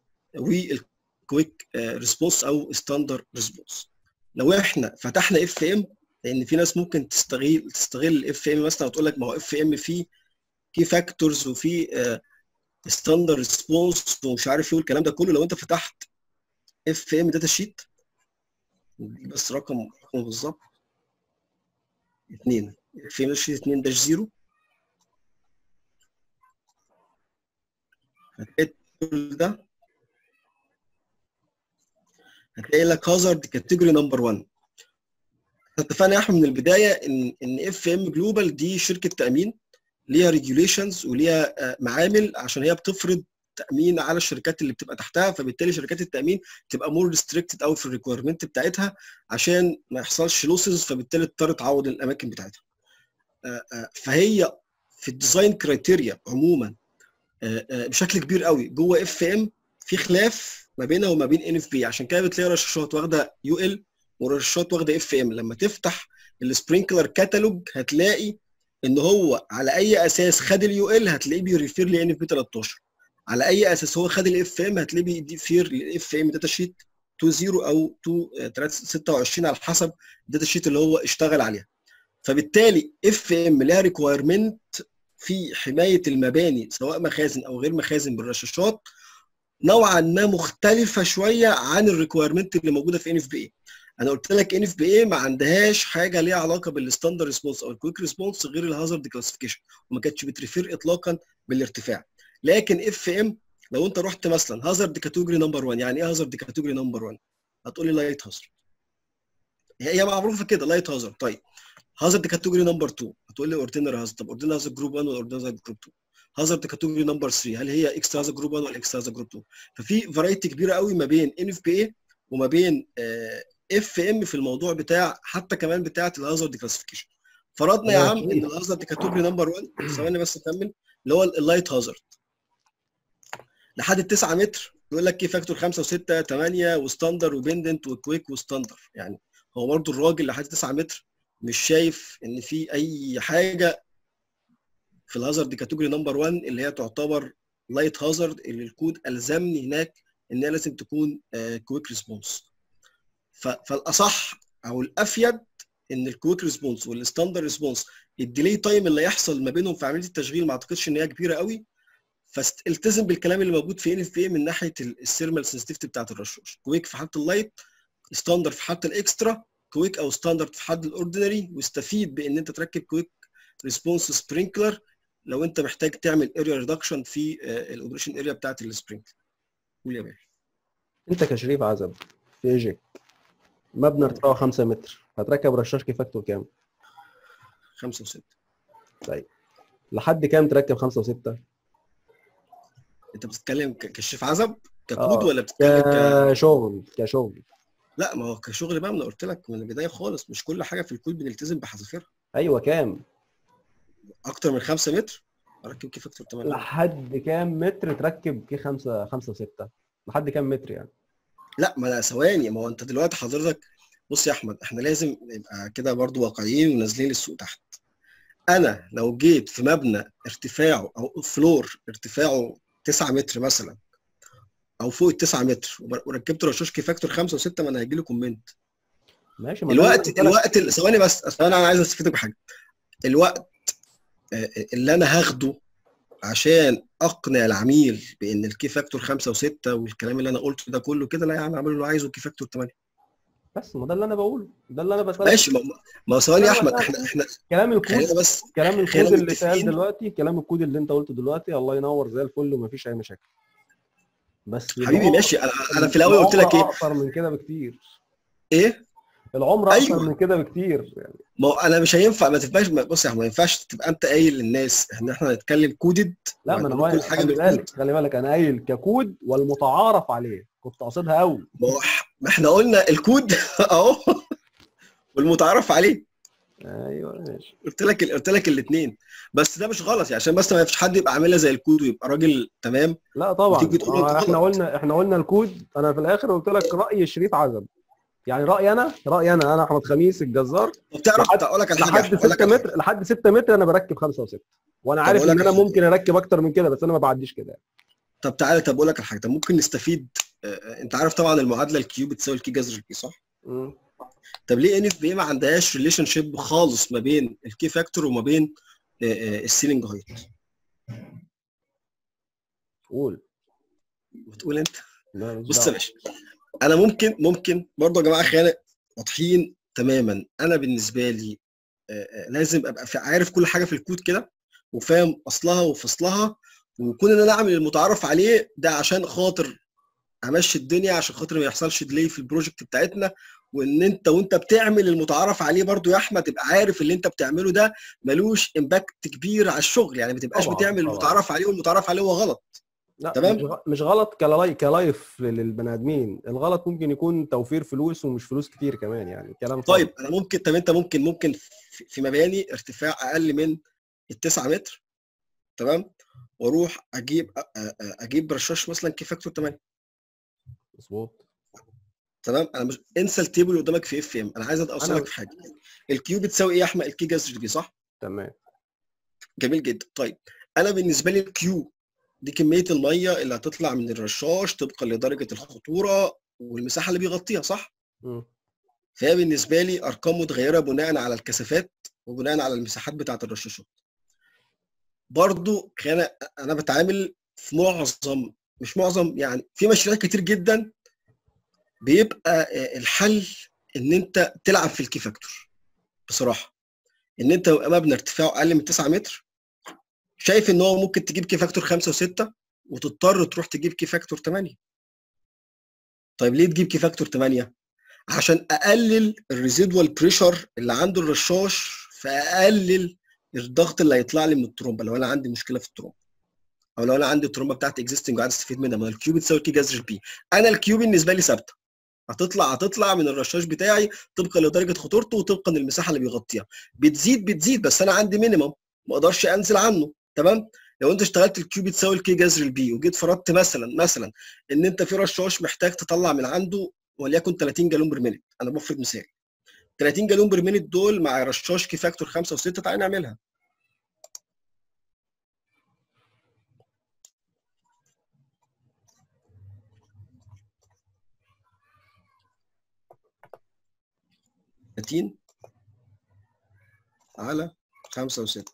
والكويك ريسبونس او ستاندر ريسبونس لو احنا فتحنا اف ام لان في ناس ممكن تستغل تستغل الاف ام مثلا وتقول لك ما هو اف ام فيه كي فاكتورز وفي ستاندر ريسبونس ومش عارف ايه والكلام ده كله لو انت فتحت اف ام داتا شيت بس رقم رقم بالظبط 2 اف ام شيت 2 داش 0 هتلاقي ده هتلاقي لك هازارد كاتيجوري نمبر 1 اتفقنا يا احمد من البدايه ان ان اف ام جلوبال دي شركه تامين ليها ريجوليشنز وليها معامل عشان هي بتفرض تامين على الشركات اللي بتبقى تحتها فبالتالي شركات التامين تبقى مور ريستريكتد قوي في الريكويرمنت بتاعتها عشان ما يحصلش لوسز فبالتالي تضطر تعوض الاماكن بتاعتها فهي في الديزاين كرايتيريا عموما بشكل كبير قوي جوه اف ام في خلاف ما بينها وما بين ان اف بي عشان كده بتلاقي رشاشات واخده يو ال ورشاشات واخده اف ام لما تفتح السبرينكلر كاتالوج هتلاقي ان هو على اي اساس خد اليو ال هتلاقيه بيريفير لان اف بي 13 على اي اساس هو خد الاف ام هتلاقيه بيريفير للاف ام داتا شيت 20 او 26 على حسب الداتا شيت اللي هو اشتغل عليها فبالتالي اف ام لها ريكوايرمنت في حمايه المباني سواء مخازن او غير مخازن بالرشاشات نوعا ما مختلفه شويه عن الريكوايرمنت اللي موجوده في ان اف بي اي انا قلت لك ان اف بي اي ما عندهاش حاجه ليها علاقه بالستاندر ريسبونس او الكويك ريسبونس غير الهازارد كلاسيفيكيشن وما كانتش بتريفير اطلاقا بالارتفاع لكن اف ام لو انت رحت مثلا هازارد كاتيجوري نمبر 1 يعني ايه هازارد كاتيجوري نمبر 1 هتقول لي لايت هازارد هي معروفه كده لايت هازارد طيب هازارد كاتيجوري نمبر 2 هتقول لي اوردينري هازارد طب اوردينري هازارد جروب 1 ولا اوردينري هازارد جروب 2 هازارد كاتيجوري نمبر 3 هل هي اكسترا هازارد جروب 1 ولا اكسترا هازارد جروب 2 ففي فرايتي كبيره قوي ما بين ان اف بي اي وما بين اف ام في الموضوع بتاع حتى كمان بتاعه الهازارد كلاسيفيكيشن فرضنا يا عم ان الهازارد كاتيجوري نمبر 1 ثواني بس اكمل اللي هو اللايت هازارد لحد 9 متر يقول لك كي فاكتور 5 و6 8 وستاندر وبندنت وكويك وستاندر يعني هو برضه الراجل لحد 9 متر مش شايف ان في اي حاجه في الهازارد كاتيجوري نمبر 1 اللي هي تعتبر لايت هازارد اللي الكود الزمني هناك ان هي لازم تكون كويك ريسبونس فالاصح او الافيد ان الكويك ريسبونس والستاندر ريسبونس الديلي تايم اللي هيحصل ما بينهم في عمليه التشغيل ما اعتقدش ان هي كبيره قوي فالتزم بالكلام اللي موجود في ان اف من ناحيه السيرمال سنسيتيفيتي بتاعت الرشاش كويك في حاله اللايت ستاندر في حاله الاكسترا كويك او ستاندرد في حاله الاوردينري واستفيد بان انت تركب كويك ريسبونس سبرينكلر لو انت محتاج تعمل اريا ريدكشن في الاوبريشن اريا بتاعت السبرينكلر قول يا باشا انت كشريف عزب في ايجيك مبنى ارتفاعه 5 متر هتركب رشاش كي فاكتور كام؟ 5 و6 طيب لحد كام تركب 5 و6 انت بتتكلم ك- كشريف عزب ككود آه، ولا بتتكلم ك... كشغل كشغل لا ما هو كشغل بقى ما انا قلت لك من البدايه خالص مش كل حاجه في الكود بنلتزم بحذافيرها ايوه كام؟ اكتر من 5 متر اركب كي فاكتور 8 لحد كام متر تركب كي 5 5 و6 لحد كام متر يعني؟ لا ما انا ثواني ما هو انت دلوقتي حضرتك بص يا احمد احنا لازم نبقى كده برضو واقعيين ونازلين للسوق تحت انا لو جيت في مبنى ارتفاعه او فلور ارتفاعه 9 متر مثلا او فوق ال 9 متر وب- وركبت رشاش كي فاكتور 5 و6 ما انا هيجي لي كومنت ماشي ما ده اللي الوقت قلت لك. الوقت ال- ثواني بس أصل انا عايز استفيدك بحاجه الوقت آه، اللي انا هاخده عشان اقنع العميل بان الكي فاكتور 5 و6 والكلام اللي انا قلته ده كله كده لا يا عم اعمل اللي عايزه كي فاكتور 8 بس ما ده اللي انا بقوله ده اللي انا بسالك ماشي ما ما هو ثواني يا لا، احمد لا، احنا احنا كلام الكود خلينا بس كلام الكود خلينا اللي متفقين. اتقال دلوقتي كلام الكود اللي انت قلته دلوقتي الله ينور زي الفل ومفيش اي مشاكل بس حبيبي العمر- ماشي انا انا في الاول قلت لك العمر ايه اقصر من كده بكتير ايه العمر اقصر أيوة. من كده بكتير يعني ما هو انا مش هينفع ما تبقاش ما- بص يا احمد ما ينفعش تبقى انت قايل للناس ان احنا هنتكلم كودد لا ما انا وهنقول واقف خلي بالك خلي بالك انا قايل ككود والمتعارف عليه كنت قاصدها قوي ما هو ما احنا قلنا الكود اهو والمتعارف عليه ايوه ماشي قلت لك قلت لك الاثنين بس ده مش غلط يعني عشان بس ما فيش حد يبقى عاملها زي الكود ويبقى راجل تمام لا طبعا وتيجي تقول آه، انت احنا غلط. قلنا احنا قلنا الكود انا في الاخر قلت لك راي شريف عزب يعني رايي انا رايي انا انا احمد خميس الجزار وبتعرف لحد- اقول لك على حاجه لحد أقول لك 6 على حاجة. متر لحد 6 متر انا بركب 5 و6 وانا عارف أقول لك ان انا على حاجة. ممكن اركب اكتر من كده بس انا ما بعديش كده طب تعالى طب اقول لك على حاجه طب ممكن نستفيد آه، آه، انت عارف طبعا المعادله الكيو بتساوي الكي جذر البي صح؟ مم. طب ليه ان اف بي ما عندهاش ريليشن شيب خالص ما بين الكي فاكتور وما بين آه، آه، السيلينج هايت قول بتقول انت لا، مش بص يا دعوة. باشا انا ممكن ممكن برضه يا جماعه خلينا واضحين تماما انا بالنسبه لي آه، آه، لازم ابقى في- عارف كل حاجه في الكود كده وفاهم اصلها وفصلها وكون ان انا اعمل المتعارف عليه ده عشان خاطر امشي الدنيا عشان خاطر ما يحصلش ديلي في البروجكت بتاعتنا وان انت وانت بتعمل المتعارف عليه برضو يا احمد تبقى عارف اللي انت بتعمله ده ملوش امباكت كبير على الشغل يعني ما تبقاش طبعاً، بتعمل طبعاً. المتعارف عليه والمتعارف عليه هو غلط لا تمام؟ مش غ- مش غلط كلاي كلايف للبني ادمين الغلط ممكن يكون توفير فلوس ومش فلوس كتير كمان يعني كلام فاضي. طيب انا ممكن طب انت ممكن ممكن في في مباني ارتفاع اقل من التسعة متر تمام واروح اجيب أ- أ- أ- اجيب رشاش مثلا كي فاكتور 8 مظبوط تمام انا مش انسى التيبل اللي قدامك في اف ام انا عايز اوصلك أنا- في حاجه الكيو بتساوي ايه يا احمد الكي جذر بي صح تمام جميل جدا طيب انا بالنسبه لي الكيو دي كميه الميه اللي هتطلع من الرشاش طبقا لدرجه الخطوره والمساحه اللي بيغطيها صح مم. فهي بالنسبه لي ارقام متغيره بناء على الكثافات وبناء على المساحات بتاعه الرشاشات برضو انا انا بتعامل في معظم مش معظم يعني في مشاريع كتير جدا بيبقى آه، الحل ان انت تلعب في الكي فاكتور بصراحه ان انت يبقى مبنى ارتفاعه اقل من 9 متر شايف ان هو ممكن تجيب كي فاكتور 5 و6 وتضطر تروح تجيب كي فاكتور 8 طيب ليه تجيب كي فاكتور 8 عشان اقلل الريزيدوال بريشر اللي عنده الرشاش فاقلل الضغط اللي هيطلع لي من الترومبه لو انا عندي مشكله في الترومبه او لو انا عندي الترومبه بتاعتي اكزيستنج وعايز استفيد منها ما الكيو بتساوي كي جذر البي انا الكيو بالنسبه لي ثابته هتطلع هتطلع من الرشاش بتاعي طبقا لدرجه خطورته وطبقا للمساحه اللي بيغطيها بتزيد بتزيد بس انا عندي مينيمم ما اقدرش انزل عنه تمام لو انت اشتغلت الكيو بتساوي الكي جذر البي وجيت فرضت مثلا مثلا ان انت في رشاش محتاج تطلع من عنده وليكن 30 جالون بر مينت انا بفرض مثال 30 جالون بر مينت دول مع رشاش كي فاكتور 5 و6 تعالى نعملها30 على 5 و6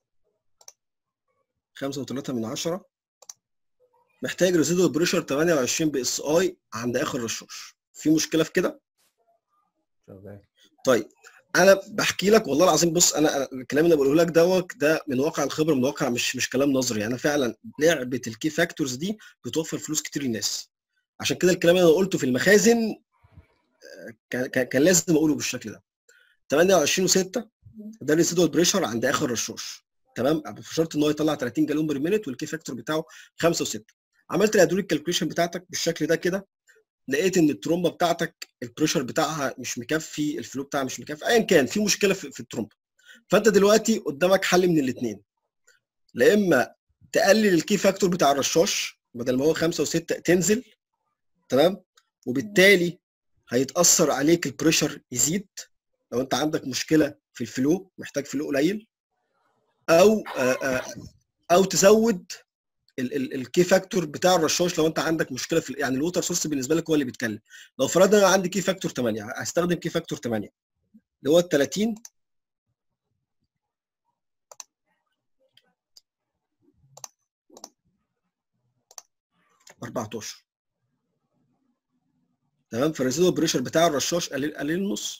5 و3 من 10 محتاج ريزيدوال بريشر 28 بي اس اي عند اخر رشاش في مشكله في كده شغال طيب انا بحكي لك والله العظيم بص انا أنا الكلام اللي بقوله لك دوت ده من واقع الخبره من واقع مش مش كلام نظري انا فعلا لعبه الكي فاكتورز دي بتوفر فلوس كتير للناس عشان كده الكلام اللي انا قلته في المخازن آه، كان كان- كان لازم اقوله بالشكل ده 28 و6 ده الريسيدوال بريشر عند اخر رشاش تمام بشرط ان هو يطلع 30 جالون بر مينت والكي فاكتور بتاعه 5 و6 عملت الهيدروليك كالكوليشن بتاعتك بالشكل ده كده لقيت ان الترومبه بتاعتك البريشر بتاعها مش مكفي الفلو بتاعها مش مكفي ايا كان في مشكله في, في الترومبه فانت دلوقتي قدامك حل من الاثنين لا اما تقلل الكي فاكتور بتاع الرشاش بدل ما هو 5 و6 تنزل تمام وبالتالي هيتاثر عليك البريشر يزيد لو انت عندك مشكله في الفلو محتاج فلو قليل او آه، آه، او تزود الكي فاكتور بتاع الرشاش لو انت عندك مشكله في ال- يعني الووتر سورس بالنسبه لك هو اللي بيتكلم لو فرضنا انا عندي كي فاكتور 8 هستخدم كي فاكتور 8 اللي هو ال 30 14 تمام فالريزيدوال بريشر بتاع الرشاش قليل قليل النص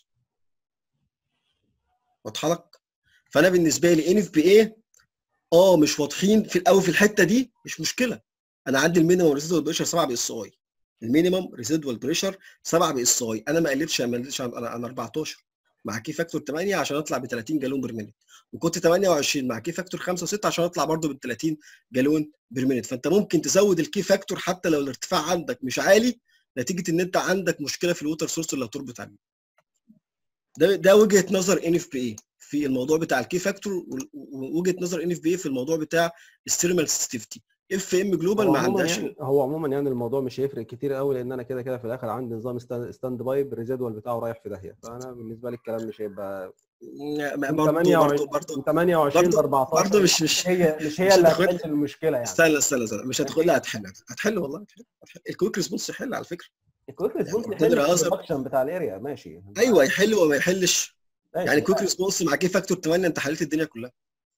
واضحه لك فانا بالنسبه لي ان اف بي اي اه مش واضحين في قوي في الحته دي مش مشكله انا عندي المينيمم ريزيدوال بريشر 7 بي اس اي المينيمم ريزيدوال بريشر 7 بي اس اي انا ما قلتش ما قلتش انا انا 14 مع كي فاكتور 8 عشان اطلع ب 30 جالون بر مينت وكنت 28 مع كي فاكتور 5 و6 عشان اطلع برضه بال 30 جالون بر مينت فانت ممكن تزود الكي فاكتور حتى لو الارتفاع عندك مش عالي نتيجه ان انت عندك مشكله في الووتر سورس اللي هتربط عليه ده ده وجهه نظر ان اف بي اي في الموضوع بتاع الكي فاكتور ووجهه نظر ان اف بي اي في الموضوع بتاع الثيرمال سيستيفتي اف ام جلوبال هو ما عموما عندهاش يعني هو عموما يعني الموضوع مش هيفرق كتير قوي لان انا كده كده في الاخر عندي نظام ستاند, ستاند باي الريزيدوال بتاعه رايح في داهيه فانا بالنسبه لي الكلام مش هيبقى من برضه 28 برضه برضه من 28 ل برضه 14 برضه مش مش هي مش هي مش اللي هتاخد- هتحل المشكله يعني استنى استنى استنى مش هتدخل لا هتحل هتحل والله هتحل هتحل. الكويك ريسبونس يحل على فكره الكويك ريسبونس يعني يحل قدر أصغر. البرودكشن بتاع الاريا ماشي ايوه يحل وما يحلش ماشي. يعني كويك ريسبونس مع كي فاكتور 8 انت حليت الدنيا كلها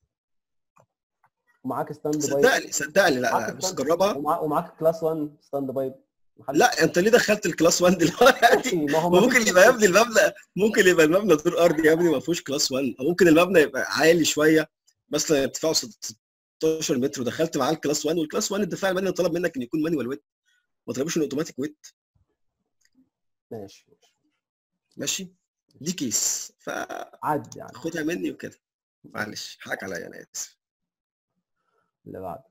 ومعاك ستاند باي صدقني صدقني لا لا معاك بص ستاند- جربها ومع- ومعاك كلاس 1 ستاند باي محل- لا انت ليه دخلت الكلاس 1 دلوقتي ما هو ما ما ممكن فيش- يبقى يا ابني المبنى ممكن يبقى المبنى دور ارضي يا ابني ما فيهوش كلاس 1 او ممكن المبنى يبقى عالي شويه مثلا ارتفاعه 16 متر ودخلت معاه الكلاس 1 والكلاس 1 الدفاع المدني طلب منك ان يكون مانيوال ويت ما طلبوش ان اوتوماتيك ويت ماشي ماشي دي كيس فخدها عدي يعني مني وكده معلش حقك عليا انا اسف اللي بعد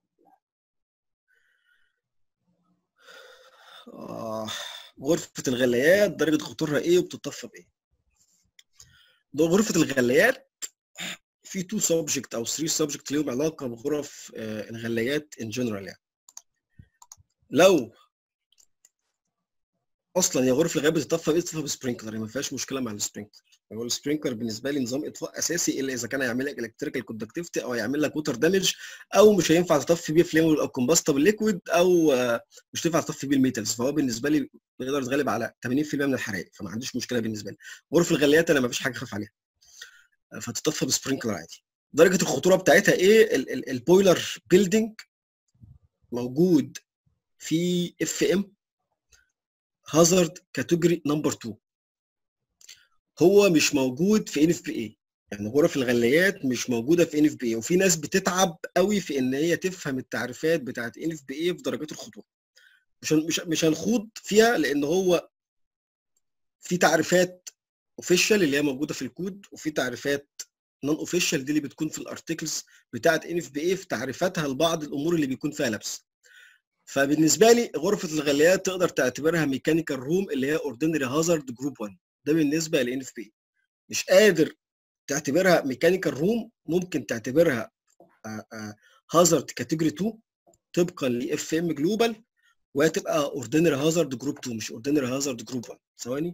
آه. غرفة الغليات درجة خطورها ايه وبتطفى بايه؟ ده غرفة الغليات في تو سبجكت او 3 سبجكت ليهم علاقة بغرف آه، الغليات ان جنرال يعني. لو اصلا يا غرفة الغليات بتطفى بايه؟ بتطفى بسبرينكلر ما فيهاش مشكلة مع السبرينكلر. هو السبرينكلر بالنسبة لي نظام اطفاء اساسي الا اذا كان هيعمل لك الكتريكال كوندكتيفيتي او هيعمل لك ووتر دامج او مش هينفع تطفي بيه فليمبل او كومباستبل ليكويد او آه، مش تنفع تطفي بيه الميتالز فهو بالنسبه لي بيقدر يتغلب على 80% من الحرائق فما عنديش مشكله بالنسبه لي غرف الغليات انا ما فيش حاجه اخاف عليها فتطفى بسبرينكلر عادي درجه الخطوره بتاعتها ايه ال- ال- البويلر بيلدينج موجود في اف ام هازارد كاتيجوري نمبر 2 هو مش موجود في ان اف بي اي يعني غرف الغليات مش موجوده في ان اف بي اي وفي ناس بتتعب قوي في ان هي تفهم التعريفات بتاعت ان اف بي اي في درجات الخطوره مش هن- مش مش هنخوض فيها لان هو في تعريفات اوفيشال اللي هي موجوده في الكود وفي تعريفات نون اوفيشال دي اللي بتكون في الارتكلز بتاعت ان اف بي اي في تعريفاتها لبعض الامور اللي بيكون فيها لبس فبالنسبه لي غرفه الغليات تقدر تعتبرها ميكانيكال روم اللي هي اوردينري هازارد جروب 1 ده بالنسبه لان اف بي مش قادر تعتبرها ميكانيكال روم ممكن تعتبرها هازارد كاتيجوري 2 طبقا لاف ام جلوبال وهتبقى اوردينري هازارد جروب 2 مش اوردينري هازارد جروب 1 ثواني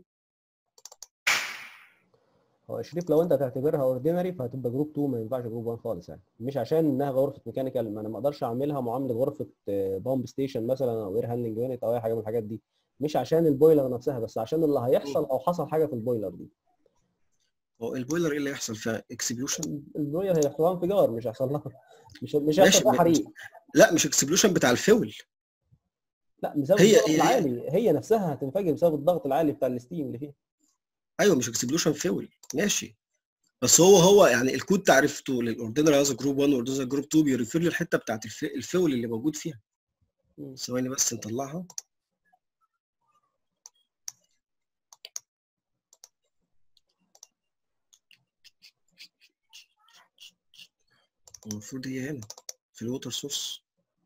هو شريف لو انت هتعتبرها اوردينري فهتبقى جروب 2 ما ينفعش جروب 1 خالص يعني مش عشان انها غرفه ميكانيكال ما انا ما اقدرش اعملها معامله غرفه بامب ستيشن مثلا او اير هاندلنج يونت او اي حاجه من الحاجات دي مش عشان البويلر نفسها بس عشان اللي هيحصل او حصل حاجه في البويلر دي هو البويلر ايه اللي هيحصل فيها اكسبلوشن البويلر هيحصل لها انفجار مش هيحصل لها مش مش ماشي، هيحصل لها م- حريق لا مش اكسبلوشن بتاع الفيول لا بسبب هي- الضغط هي- العالي هي نفسها هتنفجر بسبب الضغط العالي بتاع الستيم اللي فيها ايوه مش اكسبلوشن فيول ماشي بس هو هو يعني الكود تعرفته للاوردينري هذا جروب 1 واوردينري جروب 2 بيريفير للحته بتاعت الف- الفيول اللي موجود فيها مم. ثواني بس نطلعها المفروض هي هنا في الووتر سورس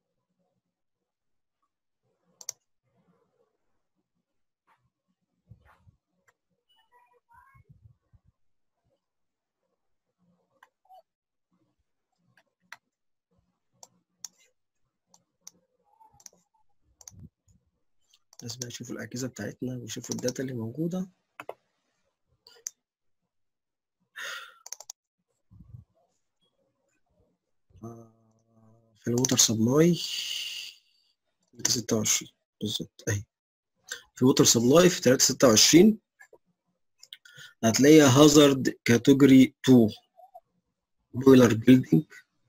لازم بقى يشوفوا الأجهزة بتاعتنا ويشوفوا الداتا اللي موجودة آه، في الووتر سبلاي 26 بالظبط اهي في الووتر سبلاي في 326 هتلاقيها هازارد كاتيجوري 2 بويلر بيلدينج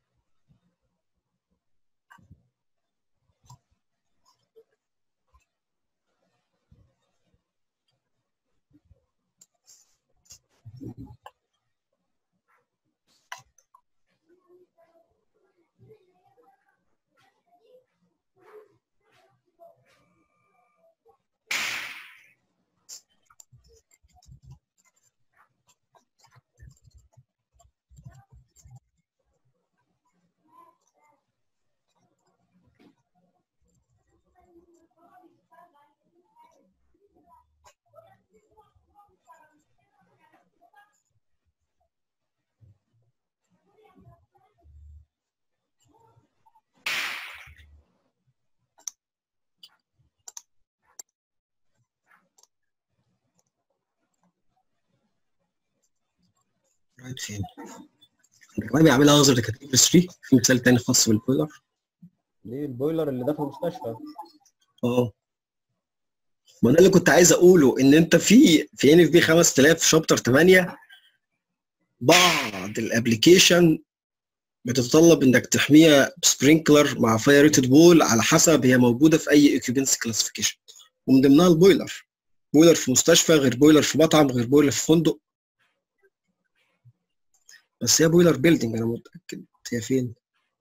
رايت فين؟ كمان بيعملها هازارد كاتيجوري 3 في مثال تاني خاص بالبويلر دي البويلر اللي داخل المستشفى اه ما انا اللي كنت عايز اقوله ان انت في في ان اف بي 5000 شابتر 8 بعض الابلكيشن بتتطلب انك تحميها بسبرينكلر مع فاير ريتد بول على حسب هي موجوده في اي اكيوبنس كلاسيفيكيشن ومن ضمنها البويلر بويلر في مستشفى غير بويلر في مطعم غير بويلر في فندق بس هي بويلر بيلدينج انا متاكد هي فين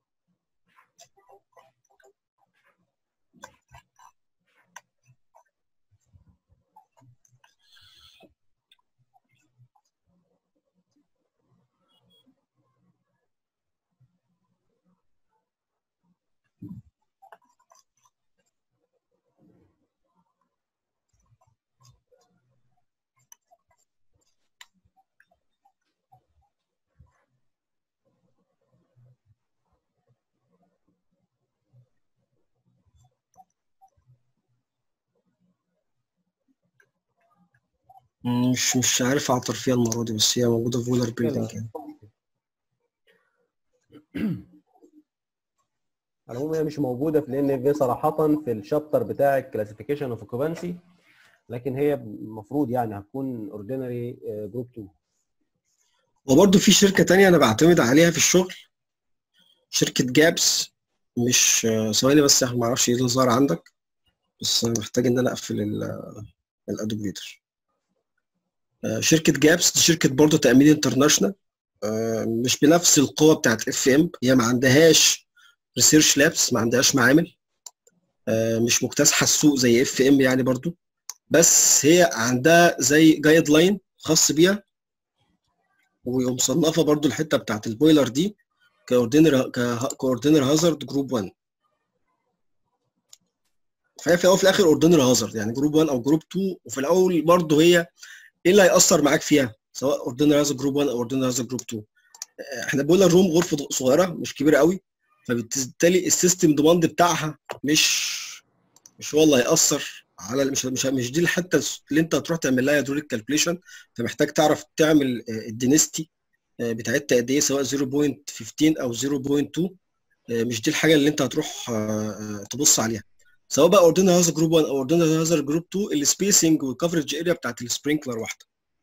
مش مش عارف اعطر فيها المره دي بس هي موجوده في بويلر بيلدينج يعني على العموم هي مش موجوده في الان اف صراحه في الشابتر بتاع الكلاسيفيكيشن اوف اوكوبانسي لكن هي المفروض يعني هتكون اوردينري جروب 2 وبرضه في شركه تانية انا بعتمد عليها في الشغل شركه جابس مش ثواني بس ما اعرفش ايه اللي ظهر عندك بس أنا محتاج ان انا اقفل الادوب ريدر شركه جابس دي شركه برضه تامين انترناشونال مش بنفس القوه بتاعت اف ام هي ما عندهاش ريسيرش لابس ما عندهاش معامل مش مكتسحه السوق زي اف ام يعني برضو بس هي عندها زي جايد لاين خاص بيها ومصنفه برضو الحته بتاعت البويلر دي كاوردينر كاوردينر هازارد جروب 1 فهي في الاول وفي الاخر اوردينر هازارد يعني جروب 1 او جروب 2 وفي الاول برضو هي ايه اللي هيأثر معاك فيها سواء اوردينر هازارد جروب 1 او اوردينر هازارد جروب 2 احنا بويلر روم غرفه صغيره مش كبيره قوي فبالتالي السيستم ديماند بتاعها مش مش هو اللي هيأثر على مش مش مش دي الحته اللي انت هتروح تعمل لها هيدروليك كالكوليشن فمحتاج تعرف تعمل الدينستي بتاعتها قد ايه سواء 0.15 او 0.2 مش دي الحاجه اللي انت هتروح تبص عليها سواء بقى اوردينال هازر جروب 1 او اوردينال هازر جروب 2 السبيسنج والكفرج اريا بتاعت السبرينكلر واحده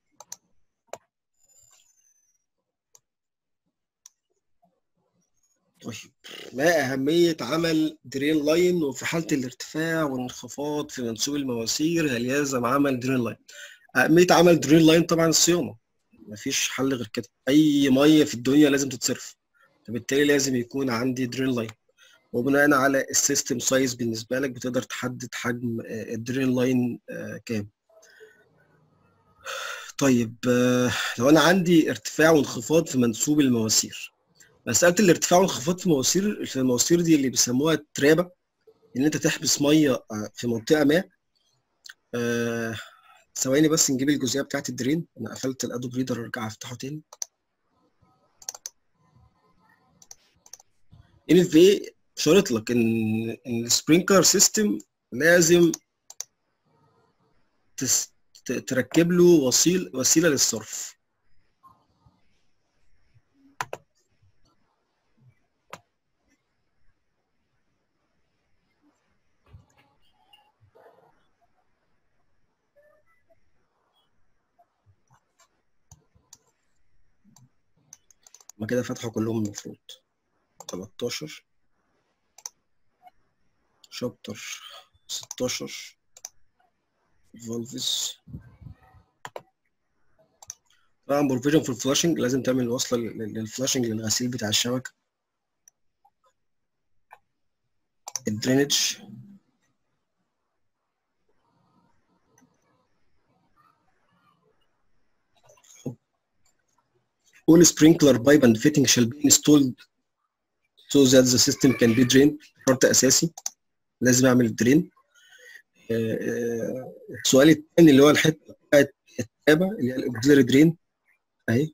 طيب ما أهمية عمل درين لاين وفي حالة الارتفاع والانخفاض في منسوب المواسير هل يلزم عمل درين لاين؟ أهمية عمل درين لاين طبعا الصيانة مفيش حل غير كده أي مية في الدنيا لازم تتصرف فبالتالي لازم يكون عندي درين لاين وبناء على السيستم سايز بالنسبة لك بتقدر تحدد حجم الدرين لاين كام طيب لو أنا عندي ارتفاع وانخفاض في منسوب المواسير مساله الارتفاع والانخفاض في المواسير في المواسير دي اللي بيسموها الترابه ان انت تحبس ميه في منطقه ما آه ثواني بس نجيب الجزئيه بتاعت الدرين انا قفلت الادوب ريدر ارجع افتحه تاني ان اف في شرط لك ان ان السبرينكلر سيستم لازم تس... تركب له وسيل وسيله للصرف ما كده فتحوا كلهم المفروض 13 شابتر 16 فولفز طبعا بروفيجن في الفلاشنج لازم تعمل وصلة للفلاشنج للغسيل بتاع الشبكة الدرينج all sprinkler pipe and fitting shall be installed so that the system can be drained شرط اساسي لازم اعمل درين السؤال الثاني اللي هو الحته بتاعت التابه اللي هي الاوكسيلري درين اهي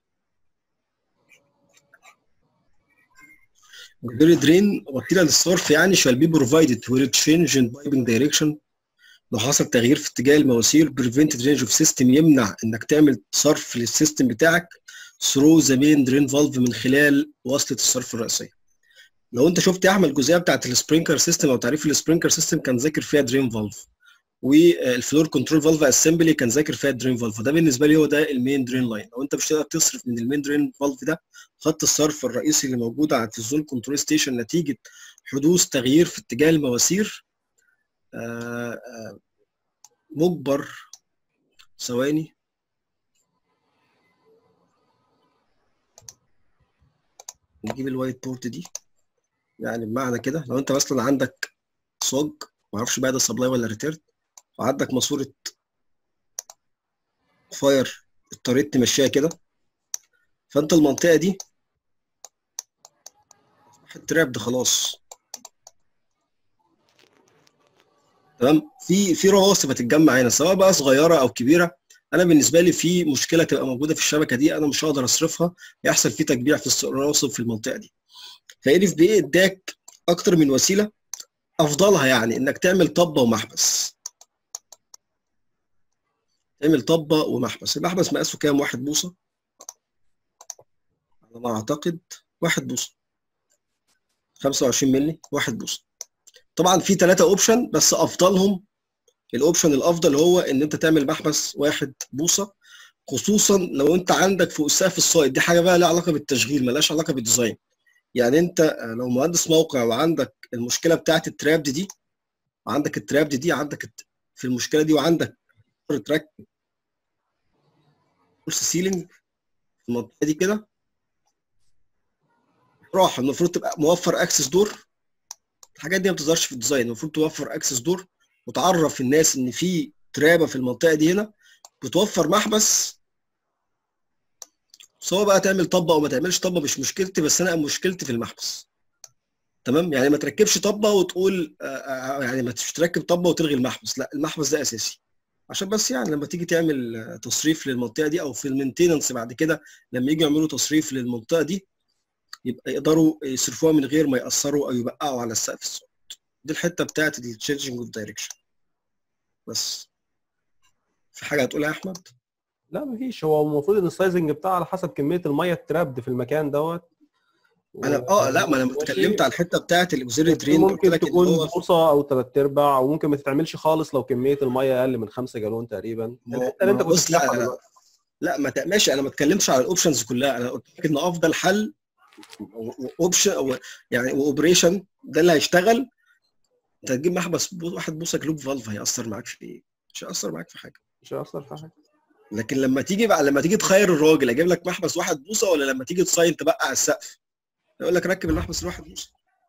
auxiliary درين وسيله للصرف يعني shall be provided where change in piping direction لو حصل تغيير في اتجاه المواسير prevent drainage of system يمنع انك تعمل صرف للسيستم بتاعك through the main drain valve من خلال وصلة الصرف الرئيسية. لو انت شفت يا احمد الجزئيه بتاعت السبرينكر سيستم او تعريف السبرينكر سيستم كان ذاكر فيها درين فالف والفلور كنترول فالف اسمبلي كان ذاكر فيها درين فالف فده بالنسبه لي هو ده المين درين لاين لو انت مش تقدر تصرف من المين درين فالف ده خط الصرف الرئيسي اللي موجود على الزون كنترول ستيشن نتيجه حدوث تغيير في اتجاه المواسير آآ آآ مجبر ثواني نجيب الوايت بورت دي يعني بمعنى كده لو انت مثلا عندك صاج ما اعرفش بقى ده سبلاي ولا ريتيرن وعندك ماسوره فاير اضطريت تمشيها كده فانت المنطقه دي التراب ده خلاص تمام في في رواسب هتتجمع هنا سواء بقى صغيره او كبيره انا بالنسبه لي في مشكله تبقى موجوده في الشبكه دي انا مش هقدر اصرفها يحصل في تجميع في الرواسب في المنطقه دي فان اف بي اداك اكتر من وسيله افضلها يعني انك تعمل طبه ومحبس تعمل طبه ومحبس المحبس مقاسه كام واحد بوصه على ما اعتقد واحد بوصه 25 مللي واحد بوصه طبعا في ثلاثة اوبشن بس افضلهم الاوبشن الافضل هو ان انت تعمل محبس واحد بوصه خصوصا لو انت عندك فوق السقف الصايد دي حاجه بقى لها علاقه بالتشغيل ملهاش علاقه بالديزاين يعني انت لو مهندس موقع وعندك المشكله بتاعت التراب دي, دي وعندك التراب دي, دي عندك في المشكله دي وعندك تركب فولس سيلينج في المنطقه دي كده راح المفروض تبقى موفر اكسس دور الحاجات دي ما بتظهرش في الديزاين المفروض توفر اكسس دور وتعرف الناس ان في ترابه في المنطقه دي هنا بتوفر محبس سواء بقى تعمل طبه او ما تعملش طبه مش مشكلتي بس انا مشكلتي في المحبس تمام يعني ما تركبش طبه وتقول يعني ما تركب طبه وتلغي المحبس لا المحبس ده اساسي عشان بس يعني لما تيجي تعمل تصريف للمنطقه دي او في المينتيننس بعد كده لما يجي يعملوا تصريف للمنطقه دي يبقى يقدروا يصرفوها من غير ما ياثروا او يبقعوا على السقف الصوت دي الحته بتاعت التشينجنج اوف دايركشن بس في حاجه هتقولها يا احمد لا مفيش هو المفروض ان السايزنج بتاعه على حسب كميه الميه الترابد في المكان دوت انا اه لا ما انا ماشي. اتكلمت على الحته بتاعت الاوزيلري درين قلت ممكن لك ان تكون هو بوصه او ثلاث ارباع او ممكن ما تتعملش خالص لو كميه الميه اقل من 5 جالون تقريبا ما هو- الحته اللي انت ما هو كنت بص، لا، بتشرحها لا. دلوقتي. لا ما ت- ماشي انا ما اتكلمتش على الاوبشنز كلها انا قلت لك ان افضل حل اوبشن او يعني واوبريشن ده اللي هيشتغل انت هتجيب محبس بو- واحد بوصه كلوب فالف هيأثر معاك في ايه؟ مش هيأثر معاك في حاجه مش هيأثر في حاجه لكن لما تيجي بقى لما تيجي تخير الراجل اجيب لك محبس واحد بوصه ولا لما تيجي تصين تبقع السقف يقول لك ركب المحبس الواحد بوصه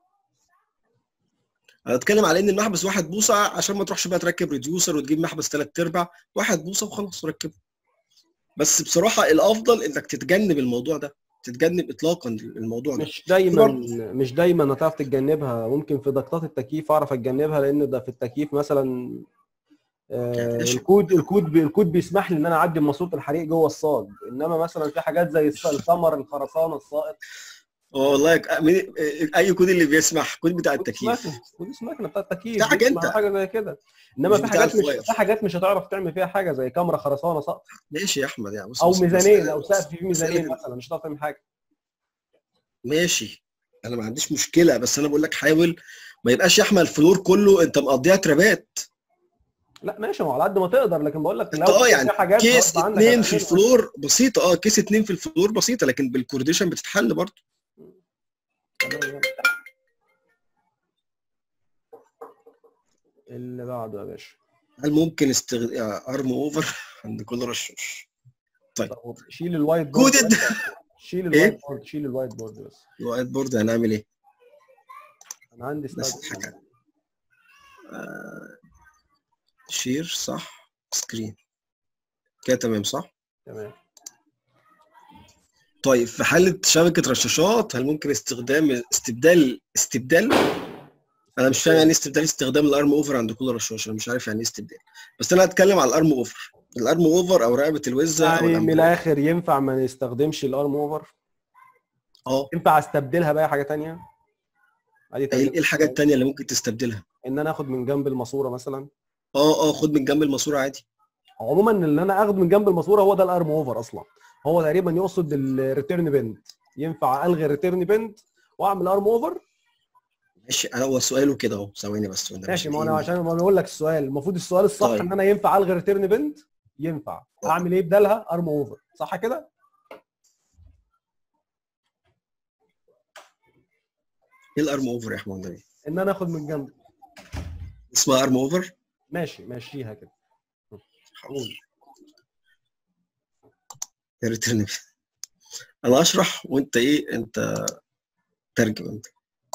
انا اتكلم على ان المحبس واحد بوصه عشان ما تروحش بقى تركب ريديوسر وتجيب محبس ثلاث ارباع واحد بوصه وخلاص وركبه بس بصراحه الافضل انك تتجنب الموضوع ده تتجنب اطلاقا الموضوع ده مش دايما مش دايما هتعرف تتجنبها ممكن في ضغطات التكييف اعرف اتجنبها لان ده في التكييف مثلا آه، ماشي. الكود الكود بي- الكود بيسمح لي ان انا اعدي ماسوره الحريق جوه الصاج انما مثلا في حاجات زي الس- السمر الخرسانه السائط اه والله ك- مين- اي كود اللي بيسمح كود بتاع كود التكييف سمكنة كود سمكنة بتاع التكييف بتاعك بيسمح انت. حاجه زي كده انما مش في بتاع حاجات مش الفاير. في حاجات مش هتعرف تعمل فيها حاجه زي كاميرا خرسانه سقط ماشي يا احمد يعني بص او بص- ميزانين بص- او سقف فيه ميزانين مسألة- مثلا مش هتعرف تعمل حاجه ماشي انا ما عنديش مشكله بس انا بقول لك حاول ما يبقاش يا احمد الفلور كله انت مقضيها ترابات لا ماشي ما هو على قد ما تقدر لكن بقول لك انت اه يعني في حاجات كيس غصب عنك اتنين في هتعملها. الفلور بسيطه اه كيس اتنين في الفلور بسيطه لكن بالكورديشن بتتحل برضه تمام. اللي بعده يا باشا هل ممكن استغ... ارم اوفر عند كل رشاش طب شيل الوايت بورد كودد شيل إيه؟ الوايت بورد شيل الوايت بورد بس الوايت بورد هنعمل ايه؟ انا عندي بس ستايل الحاجة. آه... شير صح سكرين كده تمام صح؟ تمام طيب في حالة شبكة رشاشات هل ممكن استخدام استبدال استبدال انا مش فاهم يعني ايه استبدال استخدام الارم اوفر عند كل رشاش انا مش عارف يعني ايه استبدال بس انا هتكلم على الارم اوفر الارم اوفر او رقبة الوزة او يعني من الأمبريلا. الاخر ينفع ما نستخدمش الارم اوفر اه ينفع استبدلها باي حاجه تانية ادي ايه تغيير إيه الحاجات التانية اللي ممكن تستبدلها؟ ان انا اخد من جنب الماسوره مثلا اه اه خد من جنب الماسورة عادي عموما اللي انا اخد من جنب الماسوره هو ده الارم اوفر اصلا هو تقريبا يقصد الريتيرن بند ينفع الغي الريتيرن بند واعمل ارم اوفر ماشي انا هو سؤاله كده اهو ثواني بس وأنا ماشي ما إيه؟ انا عشان ما بقول لك السؤال المفروض السؤال الصح طيب. ان انا ينفع الغي ريتيرن بند ينفع آه. اعمل ايه بدالها ارم اوفر صح كده ايه الارم اوفر يا احمد النبي؟ ان انا اخد من جنب اسمها ارم اوفر ماشي ماشيها كده قول. يا ريتني انا اشرح وانت ايه انت ترجم انت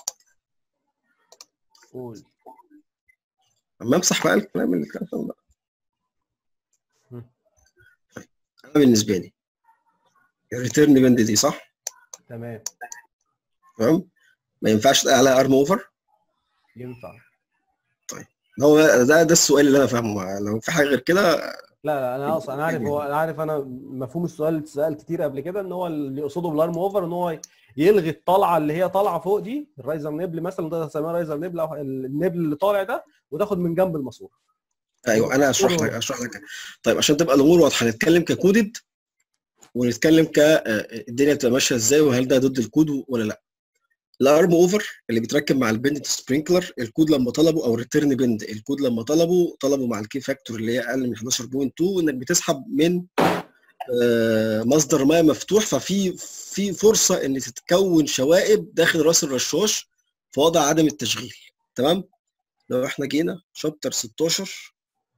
قول اما امسح بقى الكلام اللي كان فيه بقى مم. طيب، انا بالنسبه لي الريتيرن بند دي صح تمام تمام ما ينفعش تقال عليها ارم اوفر ينفع هو ده ده السؤال اللي انا فاهمه لو في حاجه غير كده لا لا انا اصلا انا عارف هو انا عارف انا مفهوم السؤال اللي اتسال كتير قبل كده ان هو اللي يقصده بالارم اوفر ان هو يلغي الطلعه اللي هي طالعه فوق دي الرايزر نبل مثلا ده اسمها رايزر نبل او النبل اللي طالع ده وتاخد من جنب الماسوره ايوه انا اشرح لك اشرح لك طيب عشان تبقى الامور واضحه نتكلم ككودد ونتكلم ك آه، الدنيا بتبقى ماشيه ازاي وهل ده ضد الكود ولا لا الارم اوفر اللي بيتركب مع البند سبرينكلر الكود لما طلبوا او الريتيرن بند الكود لما طلبوا طلبوا مع الكي فاكتور اللي هي اقل من 11.2 انك بتسحب من آه، مصدر ماء مفتوح ففي في فرصه ان تتكون شوائب داخل راس الرشاش في وضع عدم التشغيل تمام لو احنا جينا شابتر 16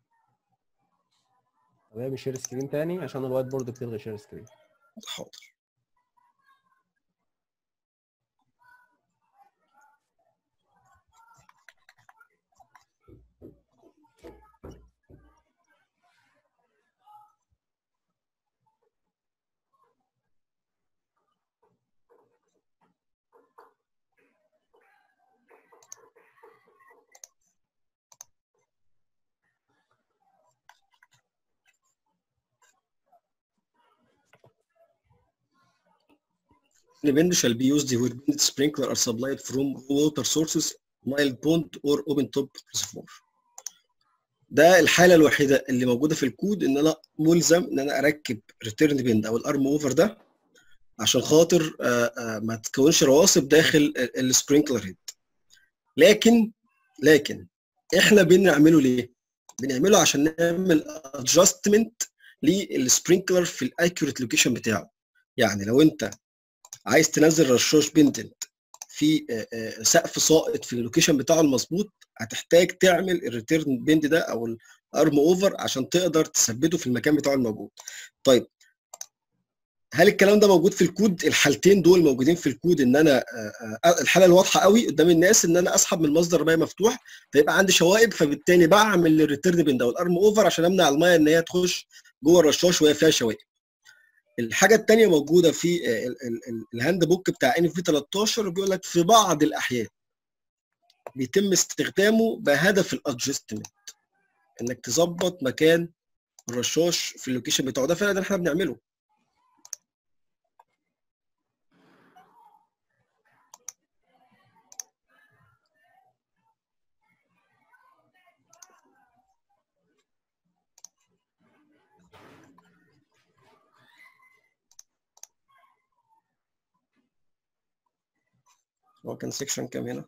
تمام شير سكرين تاني عشان الوايت بورد بتلغي شير سكرين حاضر the bend shall be used where bend sprinkler are supplied from water sources mild pond or open top reservoir ده الحاله الوحيده اللي موجوده في الكود ان انا ملزم ان انا اركب ريتيرن بند او الارم اوفر ده عشان خاطر آه، آه، ما تكونش رواسب داخل السبرينكلر هيد لكن لكن احنا بنعمله ليه؟ بنعمله عشان نعمل ادجستمنت للسبرينكلر في الاكيوريت لوكيشن بتاعه يعني لو انت عايز تنزل رشاش بنتنت في آه، آه، سقف ساقط في اللوكيشن بتاعه المظبوط هتحتاج تعمل الريتيرن بند ده او الارم اوفر عشان تقدر تثبته في المكان بتاعه الموجود طيب هل الكلام ده موجود في الكود الحالتين دول موجودين في الكود ان انا آه، آه، الحاله الواضحه قوي قدام الناس ان انا اسحب من المصدر ميه مفتوح فيبقى عندي شوائب فبالتالي بعمل الريتيرن بند او الارم اوفر عشان امنع الميه ان هي تخش جوه الرشاش وهي فيها شوائب الحاجه الثانيه موجوده في آه، ال- ال- ال- الهاند بوك بتاع ان في 13 بيقول لك في بعض الاحيان بيتم استخدامه بهدف الادجستمنت انك تظبط مكان الرشاش في اللوكيشن بتاعه ده فعلا احنا بنعمله هو كان سيكشن كام هنا؟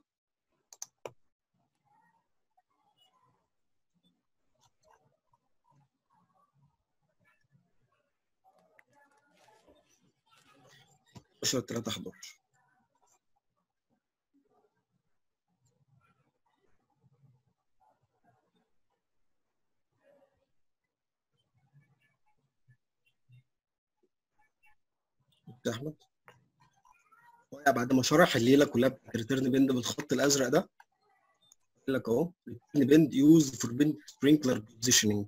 عشرة تلاتة حداشر يا احمد وقع بعد ما شرح الليله كلها بتاعت ريتيرن بند بالخط الازرق ده قال لك اهو ريتيرن بند يوز فور بند سبرينكلر بوزيشننج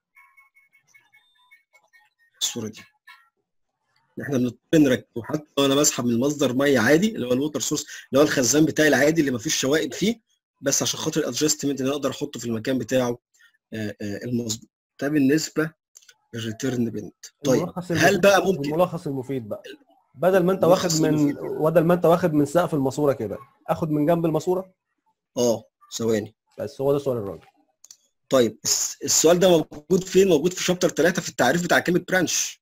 الصوره دي احنا بنضطر نركبه حتى لو انا بسحب من مصدر ميه عادي اللي هو الووتر سورس اللي هو الخزان بتاعي العادي اللي ما فيش شوائب فيه بس عشان خاطر الادجستمنت ان انا اقدر احطه في المكان بتاعه آه، آه، المظبوط ده بالنسبه للريتيرن بند طيب الملخص هل المفيد- بقى ممكن الملخص المفيد بقى بدل ما انت واخد الملخص من المفيد. بدل ما انت واخد من سقف الماسوره كده اخد من جنب الماسوره اه ثواني بس هو ده سؤال الراجل طيب الس- السؤال ده موجود فين؟ موجود في شابتر 3 في التعريف بتاع كلمة برانش.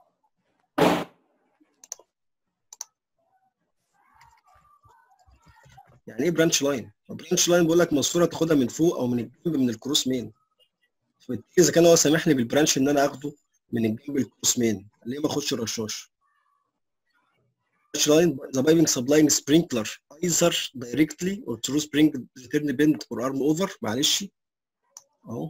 يعني ايه برانش لاين؟ برانش لاين بيقول لك ماسوره تاخدها من فوق او من الجنب من الكروس مين. فبالتالي اذا كان هو سامح لي بالبرانش ان انا اخده من الجنب الكروس مين، ليه ما اخدش الرشاش؟ برانش لاين the piping supplying sprinkler either directly or through spring return bend or arm over معلش اهو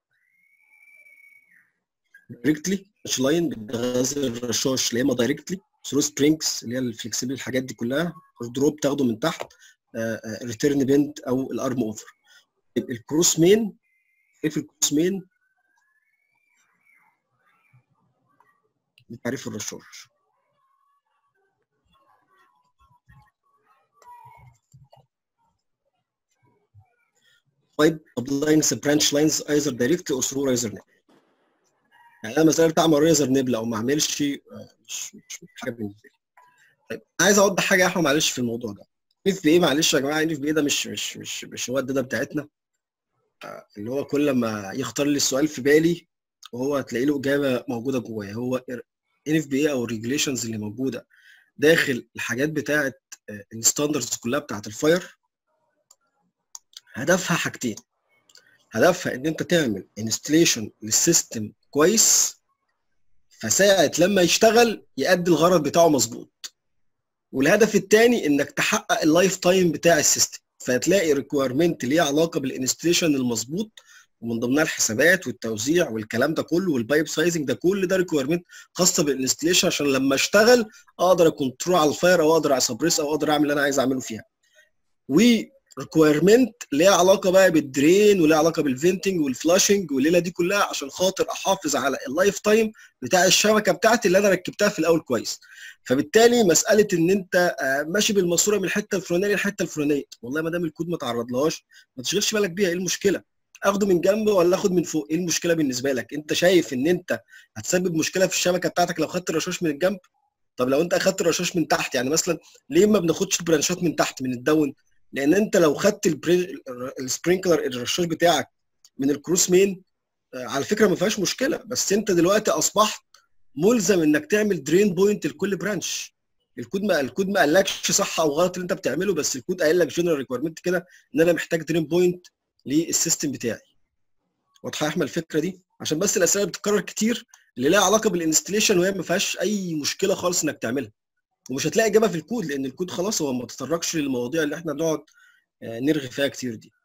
دايركتلي مش لاين بتغذي الرشاش يا اما دايركتلي ثرو سبرينجز اللي هي الفلكسبيل الحاجات دي كلها دروب تاخده من تحت ريتيرن بند او الارم اوفر الكروس مين ايه في الكروس مين بتعريف الرشاش طيب applying the branch lines either directly or through riser nib يعني انا مساله اعمل ريزر نبل او ما اعملش آه، مش مش مش حاجه بالنسبه لي طيب عايز اوضح حاجه يا احمد معلش في الموضوع ده اف بي ايه معلش يا جماعه اف بي ايه ده مش مش مش مش هو الداتا بتاعتنا آه، اللي هو كل ما يختار لي السؤال في بالي وهو هتلاقي له اجابه موجوده جواه هو ان اف بي ايه او الريجوليشنز اللي موجوده داخل الحاجات بتاعه الستاندردز كلها بتاعه الفاير هدفها حاجتين هدفها ان انت تعمل انستليشن للسيستم كويس فساعة لما يشتغل يأدي الغرض بتاعه مظبوط والهدف الثاني انك تحقق اللايف تايم بتاع السيستم فهتلاقي ريكويرمنت ليه علاقه بالانستليشن المظبوط ومن ضمنها الحسابات والتوزيع والكلام ده كله والبايب سايزنج ده كل ده ريكويرمنت خاصه بالانستليشن عشان لما اشتغل اقدر اكونترول على الفاير او اقدر اسبريس او اقدر اعمل اللي انا عايز اعمله فيها و ريكويرمنت ليها علاقه بقى بالدرين وليها علاقه بالفينتنج والفلاشنج والليله دي كلها عشان خاطر احافظ على اللايف تايم بتاع الشبكه بتاعتي اللي انا ركبتها في الاول كويس فبالتالي مساله ان انت آه، ماشي بالماسوره من الحته الفلانيه للحته الفلانيه والله ما دام الكود ما تعرضلهاش ما تشغلش بالك بيها ايه المشكله اخده من جنب ولا اخد من فوق ايه المشكله بالنسبه لك انت شايف ان انت هتسبب مشكله في الشبكه بتاعتك لو خدت الرشاش من الجنب طب لو انت اخدت الرشاش من تحت يعني مثلا ليه ما بناخدش البرانشات من تحت من الدون لان انت لو خدت البري... السبرينكلر الرشاش بتاعك من الكروس مين آه، على فكره ما فيهاش مشكله بس انت دلوقتي اصبحت ملزم انك تعمل درين بوينت لكل برانش الكود ما الكود ما قالكش صح او غلط اللي انت بتعمله بس الكود قايل لك جنرال ريكويرمنت كده ان انا محتاج درين بوينت للسيستم بتاعي واضحه يا احمد الفكره دي عشان بس الاسئله بتتكرر كتير اللي لها علاقه بالانستليشن وهي ما فيهاش اي مشكله خالص انك تعملها ومش هتلاقي اجابه في الكود لان الكود خلاص هو ما تطرقش للمواضيع اللي احنا بنقعد آه، نرغي فيها كتير دي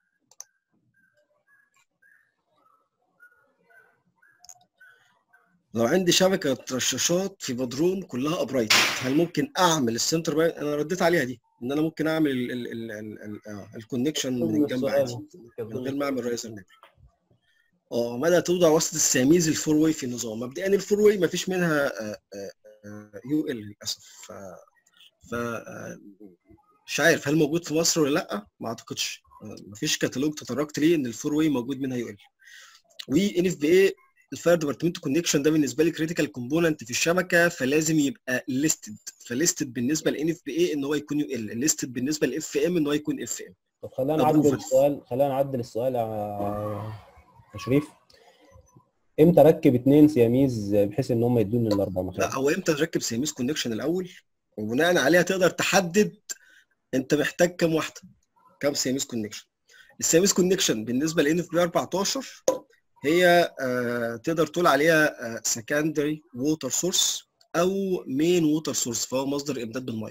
لو عندي شبكه رشاشات في بدروم كلها ابرايت هل ممكن اعمل السنتر باين انا رديت عليها دي ان انا ممكن اعمل ال- ال- ال- ال- ال- آه، الكونكشن من الجنب عادي من غير ما اعمل رايزر نيك اه مدى توضع وسط الساميز الفور واي في النظام مبدئيا الفور واي ما فيش منها يو ال للاسف ف, ف آه، مش عارف هل موجود في مصر ولا لا ما اعتقدش ما فيش كتالوج تطرقت ليه ان الفور واي موجود منها يو ال وان اف بي اي الفاير ديبارتمنت كونكشن ده بالنسبه لي كريتيكال كومبوننت في الشبكه فلازم يبقى ليستد فليستد بالنسبه لان اف بي اي ان هو يكون يو ال ليستد بالنسبه لاف ام ان هو يكون اف ام طب خلينا مبروك نعدل فلس. السؤال خلينا نعدل السؤال يا يا شريف امتى اركب اتنين سياميز بحيث ان هم يدوني الاربع لا مخارج هو امتى تركب سيميس كونكشن الاول وبناء عليها تقدر تحدد انت محتاج كام واحده كام سيميس كونكشن السيميس كونكشن بالنسبه لان اف بي 14 هي آه تقدر تقول عليها سكندري ووتر سورس او مين ووتر سورس فهو مصدر امداد بالميه